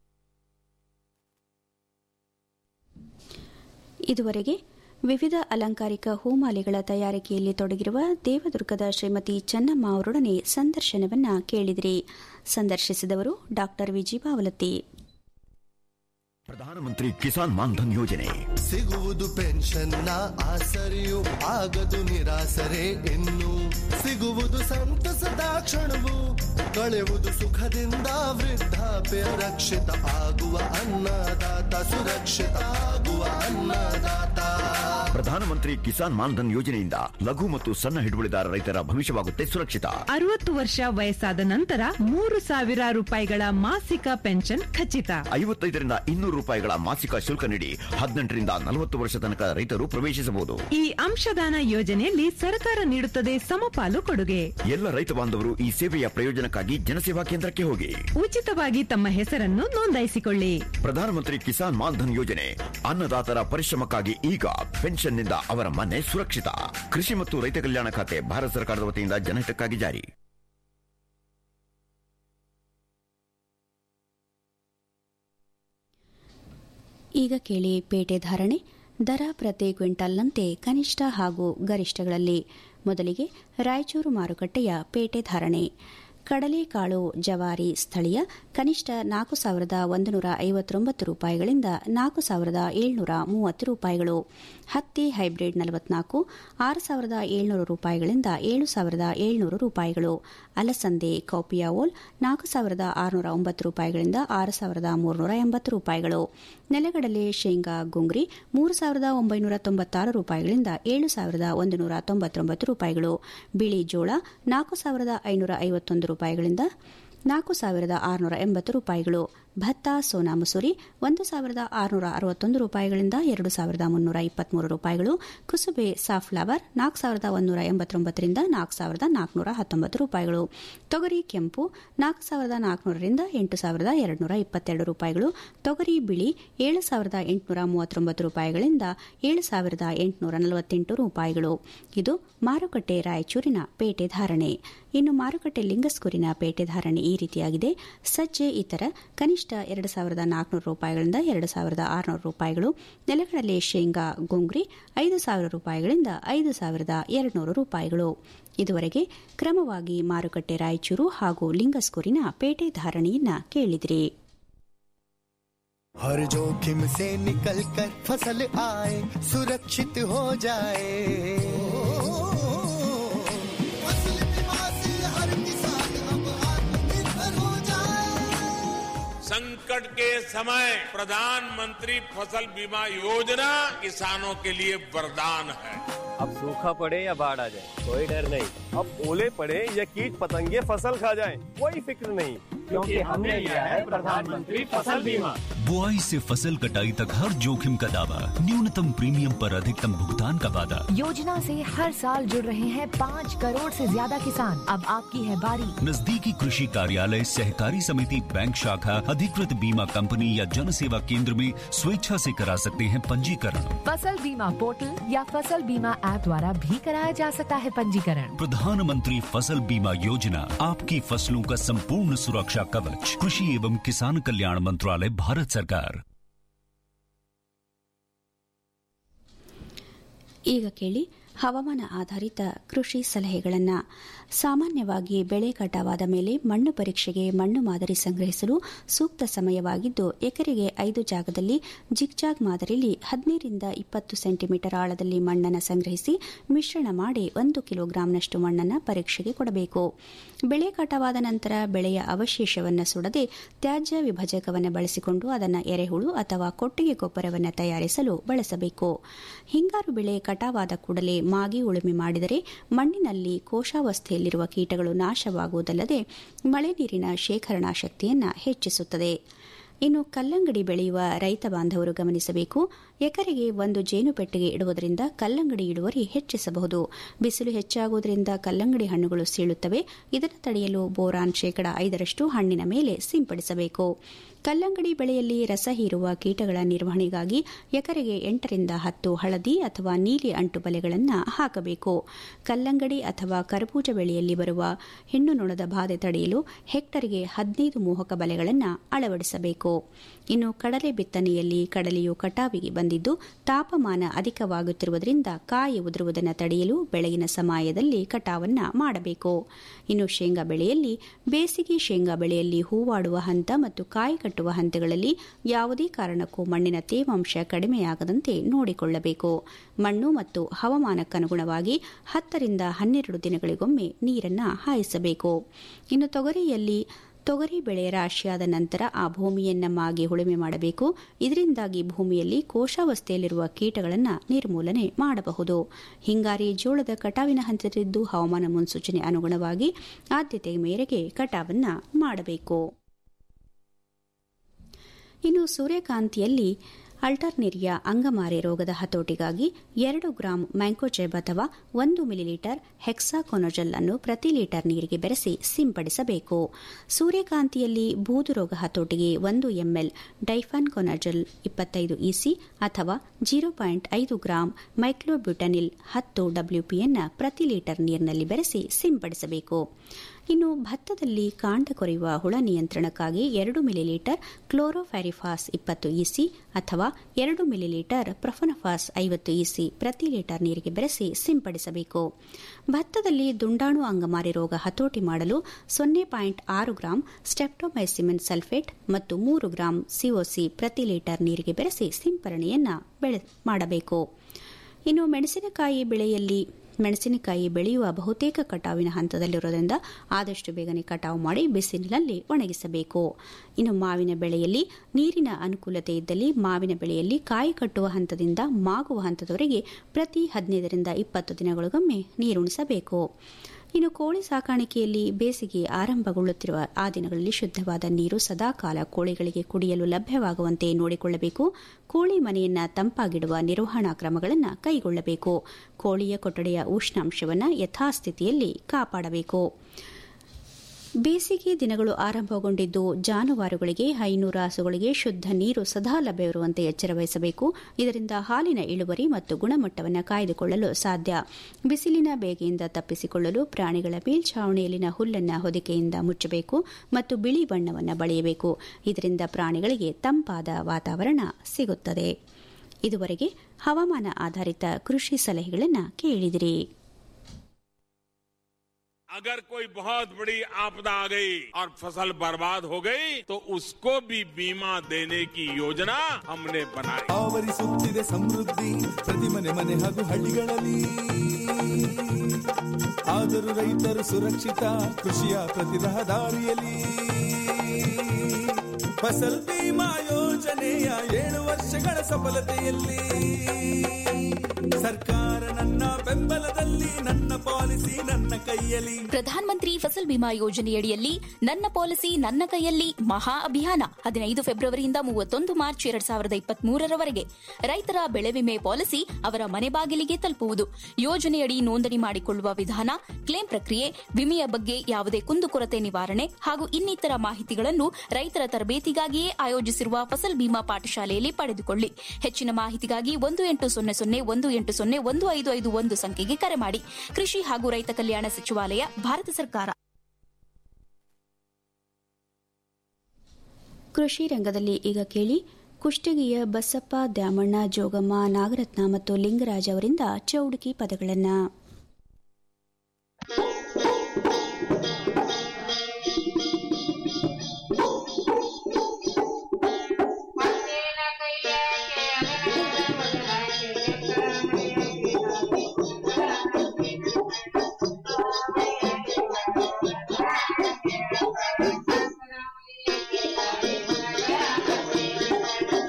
ಇದುವರೆಗೆ ವಿವಿಧ ಅಲಂಕಾರಿಕ ಹೂಮಾಲೆಗಳ ತಯಾರಿಕೆಯಲ್ಲಿ ತೊಡಗಿರುವ ದೇವದುರ್ಗದ ಶ್ರೀಮತಿ ಚೆನ್ನಮ್ಮ ಅವರೊಡನೆ ಸಂದರ್ಶನವನ್ನ ಕೇಳಿದಿರಿ ಸಂದರ್ಶಿಸಿದವರು ಡಾ ವಿಜಯಪಾವಲತಿ ಪ್ರಧಾನಮಂತ್ರಿ ಕಿಸಾನ್ ಮಾನ್ಧನ್ ಯೋಜನೆ ಸಿಗುವುದು ಪೆನ್ಷನ್ನ ಆಸರೆಯು ಆಗದು ನಿರಾಸರೆ ಇನ್ನು ಸಿಗುವುದು ಸಂತಸದ ಕ್ಷಣವು ಕಳೆವುದು ಸುಖದಿಂದ ವೃದ್ಧಾಪ್ಯ ರಕ್ಷಿತ ಆಗುವ ಅನ್ನದಾತ ಸುರಕ್ಷಿತ ಆಗುವ ಅನ್ನದಾತ ಪ್ರಧಾನಮಂತ್ರಿ ಕಿಸಾನ್ ಮಾನ್ಧನ್ ಯೋಜನೆಯಿಂದ ಲಘು ಮತ್ತು ಸಣ್ಣ ಹಿಡುವಳಿದಾರ ರೈತರ ಭವಿಷ್ಯವಾಗುತ್ತೆ ಸುರಕ್ಷಿತ ಅರವತ್ತು ವರ್ಷ ವಯಸ್ಸಾದ ನಂತರ ಮೂರು ಸಾವಿರ ರೂಪಾಯಿಗಳ ಮಾಸಿಕ ಪೆನ್ಷನ್ ಖಚಿತ ಐವತ್ತೈದರಿಂದ ಇನ್ನೂರು ರೂಪಾಯಿಗಳ ಮಾಸಿಕ ಶುಲ್ಕ ನೀಡಿ ಹದಿನೆಂಟರಿಂದ ನಲವತ್ತು ವರ್ಷ ತನಕ ರೈತರು ಪ್ರವೇಶಿಸಬಹುದು ಈ ಅಂಶದಾನ ಯೋಜನೆಯಲ್ಲಿ ಸರ್ಕಾರ ನೀಡುತ್ತದೆ ಸಮಪಾಲು ಕೊಡುಗೆ ಎಲ್ಲ ರೈತ ಬಾಂಧವರು ಈ ಸೇವೆಯ ಪ್ರಯೋಜನಕ್ಕಾಗಿ ಜನಸೇವಾ ಕೇಂದ್ರಕ್ಕೆ ಹೋಗಿ ಉಚಿತವಾಗಿ ತಮ್ಮ ಹೆಸರನ್ನು ನೋಂದಾಯಿಸಿಕೊಳ್ಳಿ ಪ್ರಧಾನಮಂತ್ರಿ ಕಿಸಾನ್ ಮಾನ್ಧನ್ ಯೋಜನೆ ಅನ್ನದಾತರ ಪರಿಶ್ರಮಕ್ಕಾಗಿ ಈಗ ಪೆನ್ಷನ್ನಿಂದ ಅವರ ಮನೆ ಸುರಕ್ಷಿತ ಕೃಷಿ ಮತ್ತು ರೈತ ಕಲ್ಯಾಣ ಖಾತೆ ಭಾರತ ಸರ್ಕಾರದ ವತಿಯಿಂದ ಜನಹಿತಕ್ಕಾಗಿ ಜಾರಿ ಈಗ ಕೇಳಿ ಪೇಟೆ ಧಾರಣೆ ದರ ಪ್ರತಿ ಕ್ವಿಂಟಲ್ನಂತೆ ಕನಿಷ್ಠ ಹಾಗೂ ಗರಿಷ್ಠಗಳಲ್ಲಿ ಮೊದಲಿಗೆ ರಾಯಚೂರು ಮಾರುಕಟ್ಟೆಯ ಪೇಟೆ ಧಾರಣೆ ಕಡಲೆಕಾಳು ಜವಾರಿ ಸ್ಥಳೀಯ ಕನಿಷ್ಠ ನಾಲ್ಕು ಸಾವಿರದ ಒಂದು ನೂರ ಐವತ್ತೊಂಬತ್ತು ರೂಪಾಯಿಗಳಿಂದ ನಾಲ್ಕು ಸಾವಿರದ ಏಳ್ನೂರ ಮೂವತ್ತು ರೂಪಾಯಿಗಳು ಹತ್ತಿ ಹೈಬ್ರಿಡ್ ನಲವತ್ನಾಲ್ಕು ಆರು ಸಾವಿರದ ಏಳ್ನೂರು ರೂಪಾಯಿಗಳಿಂದ ಏಳು ಸಾವಿರದ ಏಳ್ನೂರು ರೂಪಾಯಿಗಳು ಅಲಸಂದೆ ಕೌಪಿಯಾವೋಲ್ ನಾಲ್ಕು ಸಾವಿರದ ಆರುನೂರ ಒಂಬತ್ತು ರೂಪಾಯಿಗಳಿಂದ ಆರು ಸಾವಿರದ ಮೂರುನೂರ ಎಂಬತ್ತು ರೂಪಾಯಿಗಳು ನೆಲಗಡಲೆ ಶೇಂಗಾ ಗುಂಗ್ರಿ ಮೂರು ಸಾವಿರದ ಒಂಬೈನೂರ ತೊಂಬತ್ತಾರು ರೂಪಾಯಿಗಳಿಂದ ಏಳು ಸಾವಿರದ ಒಂದು ನೂರ ತೊಂಬತ್ತೊಂಬತ್ತು ರೂಪಾಯಿಗಳು ಬಿಳಿ ಜೋಳ ನಾಲ್ಕು ಸಾವಿರದ ಐನೂರ ಐವತ್ತೊಂದು ರೂಪಾಯಿಗಳಿಂದ ನಾಲ್ಕು ಸಾವಿರದ ಆರುನೂರ ಎಂಬತ್ತು ರೂಪಾಯಿಗಳು ಭತ್ತ ಸೋನಾ ಮಸೂರಿ ಒಂದು ಸಾವಿರದ ಆರುನೂರ ಅರವತ್ತೊಂದು ರೂಪಾಯಿಗಳಿಂದ ಎರಡು ಸಾವಿರದ ಮುನ್ನೂರ ಇಪ್ಪತ್ಮೂರು ರೂಪಾಯಿಗಳು ಕುಸುಬೆ ಸಾಫ್ಲವರ್ ನಾಲ್ಕು ಸಾವಿರದ ಒಂದೂರ ಎಂಬತ್ತೊಂಬತ್ತರಿಂದ ನಾಲ್ಕು ಸಾವಿರದ ನಾಲ್ಕುನೂರ ಹತ್ತೊಂಬತ್ತು ರೂಪಾಯಿಗಳು ತೊಗರಿ ಕೆಂಪು ನಾಲ್ಕು ಸಾವಿರದ ನಾಲ್ಕುನೂರರಿಂದ ಎಂಟು ಸಾವಿರದ ಎರಡುನೂರ ಇಪ್ಪತ್ತೆರಡು ರೂಪಾಯಿಗಳು ತೊಗರಿ ಬಿಳಿ ಏಳು ಸಾವಿರದ ಎಂಟುನೂರ ಮೂವತ್ತೊಂಬತ್ತು ರೂಪಾಯಿಗಳಿಂದ ಏಳು ಸಾವಿರದ ಎಂಟುನೂರ ನಲವತ್ತೆಂಟು ರೂಪಾಯಿಗಳು ಇದು ಮಾರುಕಟ್ಟೆ ರಾಯಚೂರಿನ ಪೇಟೆ ಧಾರಣೆ ಇನ್ನು ಮಾರುಕಟ್ಟೆ ಲಿಂಗಸ್ಕೂರಿನ ಪೇಟೆ ಧಾರಣೆ ಈ ರೀತಿಯಾಗಿದೆ ಸಜ್ಜೆ ಇತರ ಕನಿಷ್ಠ ಎರಡು ಸಾವಿರದ ನಾಲ್ಕುನೂರು ರೂಪಾಯಿಗಳಿಂದ ಎರಡು ಸಾವಿರದ ಆರುನೂರು ರೂಪಾಯಿಗಳು ನೆಲಗಡಲೆ ಶೇಂಗಾ ಗುಂಗ್ರಿ ಐದು ಸಾವಿರ ರೂಪಾಯಿಗಳಿಂದ ಐದು ಸಾವಿರದ ಎರಡುನೂರು ರೂಪಾಯಿಗಳು ಇದುವರೆಗೆ ಕ್ರಮವಾಗಿ ಮಾರುಕಟ್ಟೆ ರಾಯಚೂರು ಹಾಗೂ ಲಿಂಗಸ್ಕೂರಿನ ಪೇಟೆ ಧಾರಣೆಯನ್ನ ಕೇಳಿದಿರಿ हर जोखिम से निकल कर फसल आए सुरक्षित हो जाए फसल बीमा से हर किसान अब आत्मनिर्भर हो जाए संकट के समय प्रधानमंत्री फसल बीमा योजना किसानों के लिए वरदान है अब सूखा पड़े या बाढ़ आ जाए कोई डर नहीं अब ओले पड़े या कीट पतंगे फसल खा जाए कोई फिक्र नहीं क्योंकि हमने लिया है प्रधानमंत्री फसल बीमा बुआई से फसल कटाई तक हर जोखिम का दावा न्यूनतम प्रीमियम पर अधिकतम भुगतान का वादा योजना से हर साल जुड़ रहे हैं पाँच करोड़ से ज्यादा किसान अब आपकी है बारी नजदीकी कृषि कार्यालय सहकारी समिति बैंक शाखा अधिकृत बीमा कंपनी या जन सेवा केंद्र में स्वेच्छा से करा सकते हैं पंजीकरण फसल बीमा पोर्टल या फसल बीमा ऐप द्वारा भी कराया जा सकता है पंजीकरण प्रधानमंत्री फसल बीमा योजना आपकी फसलों का संपूर्ण सुरक्षा कवच कृषि एवं किसान कल्याण मंत्रालय भारत सरकार ಈಗ ಕೇಳಿ ಹವಾಮಾನ ಆಧಾರಿತ ಕೃಷಿ ಸಲಹೆಗಳನ್ನು ಸಾಮಾನ್ಯವಾಗಿ ಬೆಳೆ ಕಟಾವಾದ ಮೇಲೆ ಮಣ್ಣು ಪರೀಕ್ಷೆಗೆ ಮಣ್ಣು ಮಾದರಿ ಸಂಗ್ರಹಿಸಲು ಸೂಕ್ತ ಸಮಯವಾಗಿದ್ದು ಎಕರೆಗೆ ಐದು ಜಾಗದಲ್ಲಿ ಜಿಗ್ಜಾಗ್ ಮಾದರಿಯಲ್ಲಿ ಹದಿನೈದರಿಂದ ಇಪ್ಪತ್ತು ಸೆಂಟಿಮೀಟರ್ ಆಳದಲ್ಲಿ ಮಣ್ಣನ್ನು ಸಂಗ್ರಹಿಸಿ ಮಿಶ್ರಣ ಮಾಡಿ ಒಂದು ಕಿಲೋಗ್ರಾಂನಷ್ಟು ಮಣ್ಣನ್ನು ಪರೀಕ್ಷೆಗೆ ಕೊಡಬೇಕು ಬೆಳೆ ಕಟಾವಾದ ನಂತರ ಬೆಳೆಯ ಅವಶೇಷವನ್ನು ಸುಡದೆ ತ್ಯಾಜ್ಯ ವಿಭಜಕವನ್ನು ಬಳಸಿಕೊಂಡು ಅದನ್ನು ಎರೆಹುಳು ಅಥವಾ ಕೊಟ್ಟಿಗೆ ಗೊಬ್ಬರವನ್ನು ತಯಾರಿಸಲು ಬಳಸಬೇಕು ಹಿಂಗಾರು ಬೆಳೆ ಕಟಾವಾದ ಕೂಡಲೇ ಮಾಗಿ ಉಳುಮೆ ಮಾಡಿದರೆ ಮಣ್ಣಿನಲ್ಲಿ ಕೋಶಾವಸ್ಥೆಯಲ್ಲಿರುವ ಕೀಟಗಳು ನಾಶವಾಗುವುದಲ್ಲದೆ ಮಳೆ ನೀರಿನ ಶೇಖರಣಾ ಶಕ್ತಿಯನ್ನು ಹೆಚ್ಚಿಸುತ್ತದೆ ಇನ್ನು ಕಲ್ಲಂಗಡಿ ಬೆಳೆಯುವ ರೈತ ಬಾಂಧವರು ಗಮನಿಸಬೇಕು ಎಕರೆಗೆ ಒಂದು ಜೇನು ಪೆಟ್ಟಿಗೆ ಇಡುವುದರಿಂದ ಕಲ್ಲಂಗಡಿ ಇಳುವರಿ ಹೆಚ್ಚಿಸಬಹುದು ಬಿಸಿಲು ಹೆಚ್ಚಾಗುವುದರಿಂದ ಕಲ್ಲಂಗಡಿ ಹಣ್ಣುಗಳು ಸೀಳುತ್ತವೆ ಇದನ್ನು ತಡೆಯಲು ಬೋರಾನ್ ಶೇಕಡ ಐದರಷ್ಟು ಹಣ್ಣಿನ ಮೇಲೆ ಸಿಂಪಡಿಸಬೇಕು ಕಲ್ಲಂಗಡಿ ಬೆಳೆಯಲ್ಲಿ ರಸ ಹೀರುವ ಕೀಟಗಳ ನಿರ್ವಹಣೆಗಾಗಿ ಎಕರೆಗೆ ಎಂಟರಿಂದ ಹತ್ತು ಹಳದಿ ಅಥವಾ ನೀಲಿ ಅಂಟು ಬಲೆಗಳನ್ನು ಹಾಕಬೇಕು ಕಲ್ಲಂಗಡಿ ಅಥವಾ ಕರ್ಬೂಜ ಬೆಳೆಯಲ್ಲಿ ಬರುವ ಹೆಣ್ಣು ನೊಣದ ಬಾಧೆ ತಡೆಯಲು ಹೆಕ್ಟರ್ಗೆ ಹದಿನೈದು ಮೋಹಕ ಬಲೆಗಳನ್ನು ಅಳವಡಿಸಬೇಕು ಇನ್ನು ಕಡಲೆ ಬಿತ್ತನೆಯಲ್ಲಿ ಕಡಲೆಯು ಕಟಾವಿಗೆ ಬಂದಿದ್ದು ತಾಪಮಾನ ಅಧಿಕವಾಗುತ್ತಿರುವುದರಿಂದ ಕಾಯಿ ಉದುರುವುದನ್ನು ತಡೆಯಲು ಬೆಳಗಿನ ಸಮಯದಲ್ಲಿ ಕಟಾವನ್ನ ಮಾಡಬೇಕು ಇನ್ನು ಶೇಂಗಾ ಬೆಳೆಯಲ್ಲಿ ಬೇಸಿಗೆ ಶೇಂಗಾ ಬೆಳೆಯಲ್ಲಿ ಹೂವಾಡುವ ಹಂತ ಮತ್ತು ಕಾಯಿ ಕಟ್ಟುವ ಹಂತಗಳಲ್ಲಿ ಯಾವುದೇ ಕಾರಣಕ್ಕೂ ಮಣ್ಣಿನ ತೇವಾಂಶ ಕಡಿಮೆಯಾಗದಂತೆ ನೋಡಿಕೊಳ್ಳಬೇಕು ಮಣ್ಣು ಮತ್ತು ಹವಾಮಾನಕ್ಕನುಗುಣವಾಗಿ ಹತ್ತರಿಂದ ಹನ್ನೆರಡು ದಿನಗಳಿಗೊಮ್ಮೆ ನೀರನ್ನು ಹಾಯಿಸಬೇಕು ಇನ್ನು ತೊಗರಿಯಲ್ಲಿ ತೊಗರಿ ಬೆಳೆ ರಾಶಿಯಾದ ನಂತರ ಆ ಭೂಮಿಯನ್ನ ಮಾಗಿ ಉಳುಮೆ ಮಾಡಬೇಕು ಇದರಿಂದಾಗಿ ಭೂಮಿಯಲ್ಲಿ ಕೋಶಾವಸ್ಥೆಯಲ್ಲಿರುವ ಕೀಟಗಳನ್ನು ನಿರ್ಮೂಲನೆ ಮಾಡಬಹುದು ಹಿಂಗಾರಿ ಜೋಳದ ಕಟಾವಿನ ಹಂತದಲ್ಲಿದ್ದು ಹವಾಮಾನ ಮುನ್ಸೂಚನೆ ಅನುಗುಣವಾಗಿ ಆದ್ಯತೆ ಮೇರೆಗೆ ಕಟಾವನ್ನ ಮಾಡಬೇಕು ಇನ್ನು ಸೂರ್ಯಕಾಂತಿಯಲ್ಲಿ ಅಲ್ಟರ್ನೇರಿಯಾ ಅಂಗಮಾರಿ ರೋಗದ ಹತೋಟಿಗಾಗಿ ಎರಡು ಗ್ರಾಂ ಮ್ಯಾಂಕೋಜೆಬ್ ಅಥವಾ ಒಂದು ಮಿಲಿಲೀಟರ್ ಹೆಕ್ಸಾಕೊನೊಜಲ್ ಅನ್ನು ಪ್ರತಿ ಲೀಟರ್ ನೀರಿಗೆ ಬೆರೆಸಿ ಸಿಂಪಡಿಸಬೇಕು ಸೂರ್ಯಕಾಂತಿಯಲ್ಲಿ ಬೂದು ರೋಗ ಹತೋಟಿಗೆ ಒಂದು ಎಂಎಲ್ ಡೈಫಾನ್ ಕೊನಜಲ್ ಇಪ್ಪತ್ತೈದು ಇಸಿ ಅಥವಾ ಜೀರೋ ಪಾಯಿಂಟ್ ಐದು ಗ್ರಾಂ ಮೈಕ್ಲೋಬ್ಯೂಟನಿಲ್ ಹತ್ತು ಡಬ್ಲ್ಯೂಪಿಯನ್ನು ಪ್ರತಿ ಲೀಟರ್ ನೀರಿನಲ್ಲಿ ಬೆರೆಸಿ ಸಿಂಪಡಿಸಬೇಕು ಇನ್ನು ಭತ್ತದಲ್ಲಿ ಕಾಂಡ ಕೊರೆಯುವ ಹುಳ ನಿಯಂತ್ರಣಕ್ಕಾಗಿ ಎರಡು ಮಿಲಿಲೀಟರ್ ಕ್ಲೋರೋಫ್ಯಾರಿಫಾಸ್ ಇಪ್ಪತ್ತು ಇಸಿ ಅಥವಾ ಎರಡು ಮಿಲಿಲೀಟರ್ ಪ್ರೊಫನಫಾಸ್ ಐವತ್ತು ಇಸಿ ಪ್ರತಿ ಲೀಟರ್ ನೀರಿಗೆ ಬೆರೆಸಿ ಸಿಂಪಡಿಸಬೇಕು ಭತ್ತದಲ್ಲಿ ದುಂಡಾಣು ಅಂಗಮಾರಿ ರೋಗ ಹತೋಟಿ ಮಾಡಲು ಸೊನ್ನೆ ಪಾಯಿಂಟ್ ಆರು ಗ್ರಾಂ ಸ್ಟೆಪ್ಟೊಮೈಸಿಮಿನ್ ಸಲ್ಫೇಟ್ ಮತ್ತು ಮೂರು ಗ್ರಾಂ ಸಿಒಸಿ ಪ್ರತಿ ಲೀಟರ್ ನೀರಿಗೆ ಬೆರೆಸಿ ಸಿಂಪರಣೆಯನ್ನು ಮಾಡಬೇಕು ಇನ್ನು ಮೆಣಸಿನಕಾಯಿ ಬೆಳೆಯಲ್ಲಿ ಮೆಣಸಿನಕಾಯಿ ಬೆಳೆಯುವ ಬಹುತೇಕ ಕಟಾವಿನ ಹಂತದಲ್ಲಿರುವುದರಿಂದ ಆದಷ್ಟು ಬೇಗನೆ ಕಟಾವು ಮಾಡಿ ಬಿಸಿಲಿನಲ್ಲಿ ಒಣಗಿಸಬೇಕು ಇನ್ನು ಮಾವಿನ ಬೆಳೆಯಲ್ಲಿ ನೀರಿನ ಅನುಕೂಲತೆ ಇದ್ದಲ್ಲಿ ಮಾವಿನ ಬೆಳೆಯಲ್ಲಿ ಕಾಯಿ ಕಟ್ಟುವ ಹಂತದಿಂದ ಮಾಗುವ ಹಂತದವರೆಗೆ ಪ್ರತಿ ಹದಿನೈದರಿಂದ ಇಪ್ಪತ್ತು ದಿನಗಳಿಗೊಮ್ಮೆ ನೀರುಣಿಸಬೇಕು ಇನ್ನು ಕೋಳಿ ಸಾಕಾಣಿಕೆಯಲ್ಲಿ ಬೇಸಿಗೆ ಆರಂಭಗೊಳ್ಳುತ್ತಿರುವ ಆ ದಿನಗಳಲ್ಲಿ ಶುದ್ಧವಾದ ನೀರು ಸದಾಕಾಲ ಕೋಳಿಗಳಿಗೆ ಕುಡಿಯಲು ಲಭ್ಯವಾಗುವಂತೆ ನೋಡಿಕೊಳ್ಳಬೇಕು ಕೋಳಿ ಮನೆಯನ್ನ ತಂಪಾಗಿಡುವ ನಿರ್ವಹಣಾ ಕ್ರಮಗಳನ್ನು ಕೈಗೊಳ್ಳಬೇಕು ಕೋಳಿಯ ಕೊಠಡಿಯ ಉಷ್ಣಾಂಶವನ್ನು ಯಥಾಸ್ಥಿತಿಯಲ್ಲಿ ಕಾಪಾಡಬೇಕು ಬೇಸಿಗೆ ದಿನಗಳು ಆರಂಭಗೊಂಡಿದ್ದು ಜಾನುವಾರುಗಳಿಗೆ ಹೈನೂರು ಹಸುಗಳಿಗೆ ಶುದ್ಧ ನೀರು ಸದಾ ಲಭ್ಯವಿರುವಂತೆ ಎಚ್ಚರ ವಹಿಸಬೇಕು ಇದರಿಂದ ಹಾಲಿನ ಇಳುವರಿ ಮತ್ತು ಗುಣಮಟ್ಟವನ್ನು ಕಾಯ್ದುಕೊಳ್ಳಲು ಸಾಧ್ಯ ಬಿಸಿಲಿನ ಬೇಗೆಯಿಂದ ತಪ್ಪಿಸಿಕೊಳ್ಳಲು ಪ್ರಾಣಿಗಳ ಮೇಲ್ಛಾವಣಿಯಲ್ಲಿನ ಹುಲ್ಲನ್ನು ಹೊದಿಕೆಯಿಂದ ಮುಚ್ಚಬೇಕು ಮತ್ತು ಬಿಳಿ ಬಣ್ಣವನ್ನು ಬಳಿಯಬೇಕು ಇದರಿಂದ ಪ್ರಾಣಿಗಳಿಗೆ ತಂಪಾದ ವಾತಾವರಣ ಸಿಗುತ್ತದೆ ಇದುವರೆಗೆ ಹವಾಮಾನ ಆಧಾರಿತ ಕೃಷಿ ಸಲಹೆಗಳನ್ನು ಕೇಳಿದಿರಿ अगर कोई बहुत बड़ी आपदा आ गई और फसल बर्बाद हो गई तो उसको भी बीमा देने की योजना हमने बनाई ಆವರಿಸುತ್ತಿದೆ ಸಮೃದ್ಧಿ ಪ್ರತಿ ಮನೆ ಮನೆ ಹಾಗೂ ಹಳ್ಳಿಗಳಲ್ಲಿ ಆದರೂ ರೈತರು ಸುರಕ್ಷಿತ ಕೃಷಿಯ ಪ್ರತಿ ರಹದಾರಿಯಲ್ಲಿ ಫಸಲ್ ಬಿಮಾ ಯೋಜನೆಯ ಏಳು ವರ್ಷಗಳ ಸಫಲತೆಯಲ್ಲಿ ಸರ್ಕಾರ ನನ್ನ ಬೆಂಬಲದಲ್ಲಿ ನನ್ನ ಪಾಲಿಸಿ ನನ್ನ ಕೈಯಲ್ಲಿ ಪ್ರಧಾನ ಮಂತ್ರಿ ಫಸಲ್ ಬಿಮಾ ಯೋಜನೆಯಡಿಯಲ್ಲಿ ನನ್ನ ಪಾಲಿಸಿ ನನ್ನ ಕೈಯಲ್ಲಿ ಮಹಾ ಅಭಿಯಾನ ಹದಿನೈದು ಫೆಬ್ರವರಿಯಿಂದ ಮೂವತ್ತೊಂದು ಮಾರ್ಚ್ ಎರಡ್ ಸಾವಿರದ ಇಪ್ಪತ್ಮೂರರವರೆಗೆ ರೈತರ ಬೆಳೆ ವಿಮೆ ಪಾಲಿಸಿ ಅವರ ಮನೆ ಬಾಗಿಲಿಗೆ ತಲುಪುವುದು ಯೋಜನೆಯಡಿ ನೋಂದಣಿ ಮಾಡಿಕೊಳ್ಳುವ ವಿಧಾನ ಕ್ಲೇಮ್ ಪ್ರಕ್ರಿಯೆ ವಿಮೆಯ ಬಗ್ಗೆ ಯಾವುದೇ ಕುಂದುಕೊರತೆ ನಿವಾರಣೆ ಹಾಗೂ ಇನ್ನಿತರ ಮಾಹಿತಿಗಳನ್ನು ರೈತರ ತರಬೇತಿಗಾಗಿಯೇ ಆಯೋಜಿಸಿರುವ ಫಸಲ್ ಬಿಮಾ ಪಾಠಶಾಲೆಯಲ್ಲಿ ಪಡೆದುಕೊಳ್ಳಿ ಹೆಚ್ಚಿನ ಮಾಹಿತಿಗಾಗಿ ಒಂದು ಎಂಟು ಸೊನ್ನೆ ಸೊನ್ನೆ ಒಂದು ಎಂಟು ಸೊನ್ನೆ ಒಂದು ಐದು ಐದು ಒಂದು ಸಂಖ್ಯೆಗೆ ಕರೆ ಮಾಡಿ ಕೃಷಿ ಹಾಗೂ ರೈತ ಕಲ್ಯಾಣ ಸಚಿವಾಲಯ ಭಾರತ ಸರ್ಕಾರ ಕೃಷಿ ರಂಗದಲ್ಲಿ ಈಗ ಕೇಳಿ ಕುಷ್ಟಗಿಯ ಬಸಪ್ಪ ದ್ಯಾಮಣ್ಣ ಜೋಗಮ್ಮ ನಾಗರತ್ನ ಮತ್ತು ಲಿಂಗರಾಜ್ ಅವರಿಂದ ಚೌಡುಕಿ ಪದಗಳನ್ನು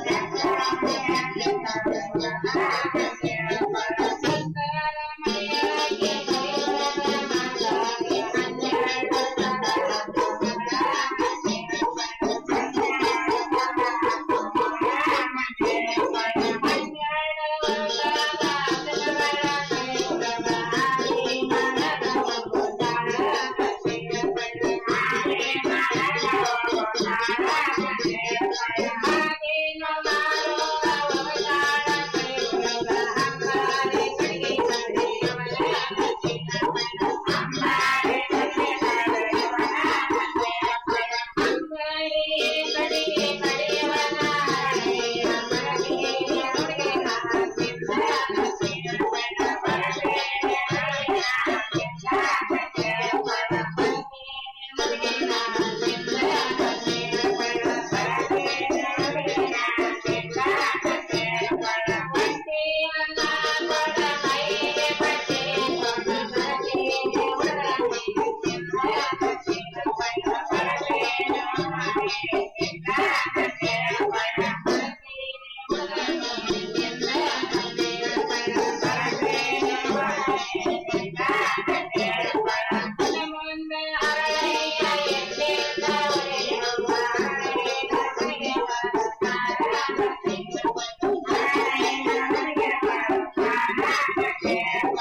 Thank you.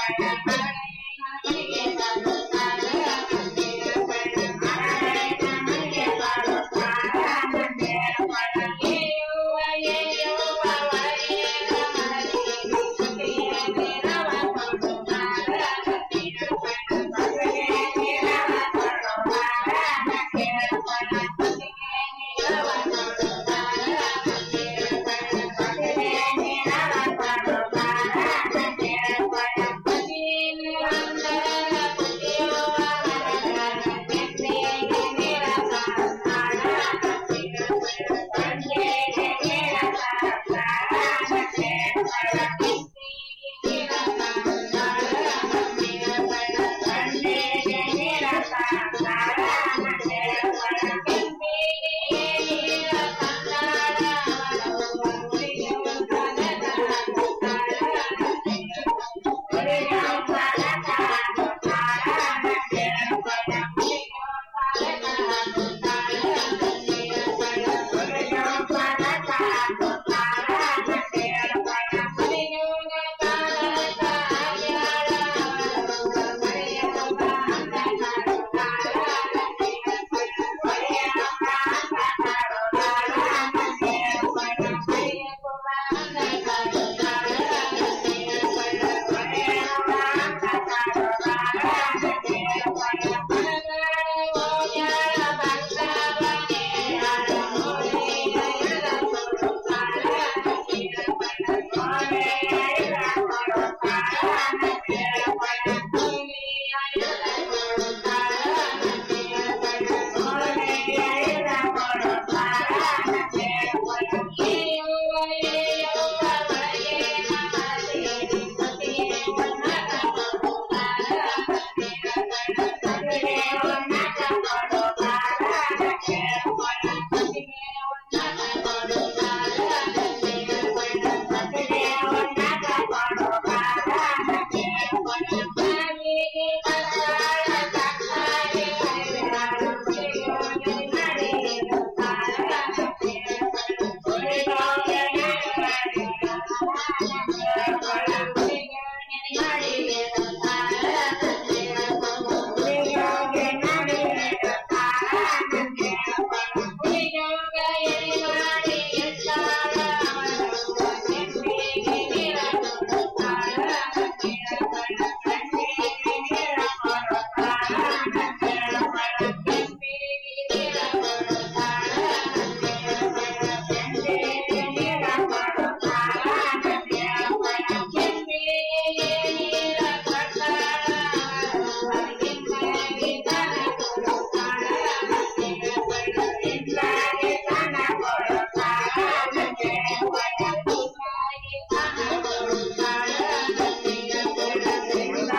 Thank you.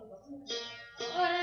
और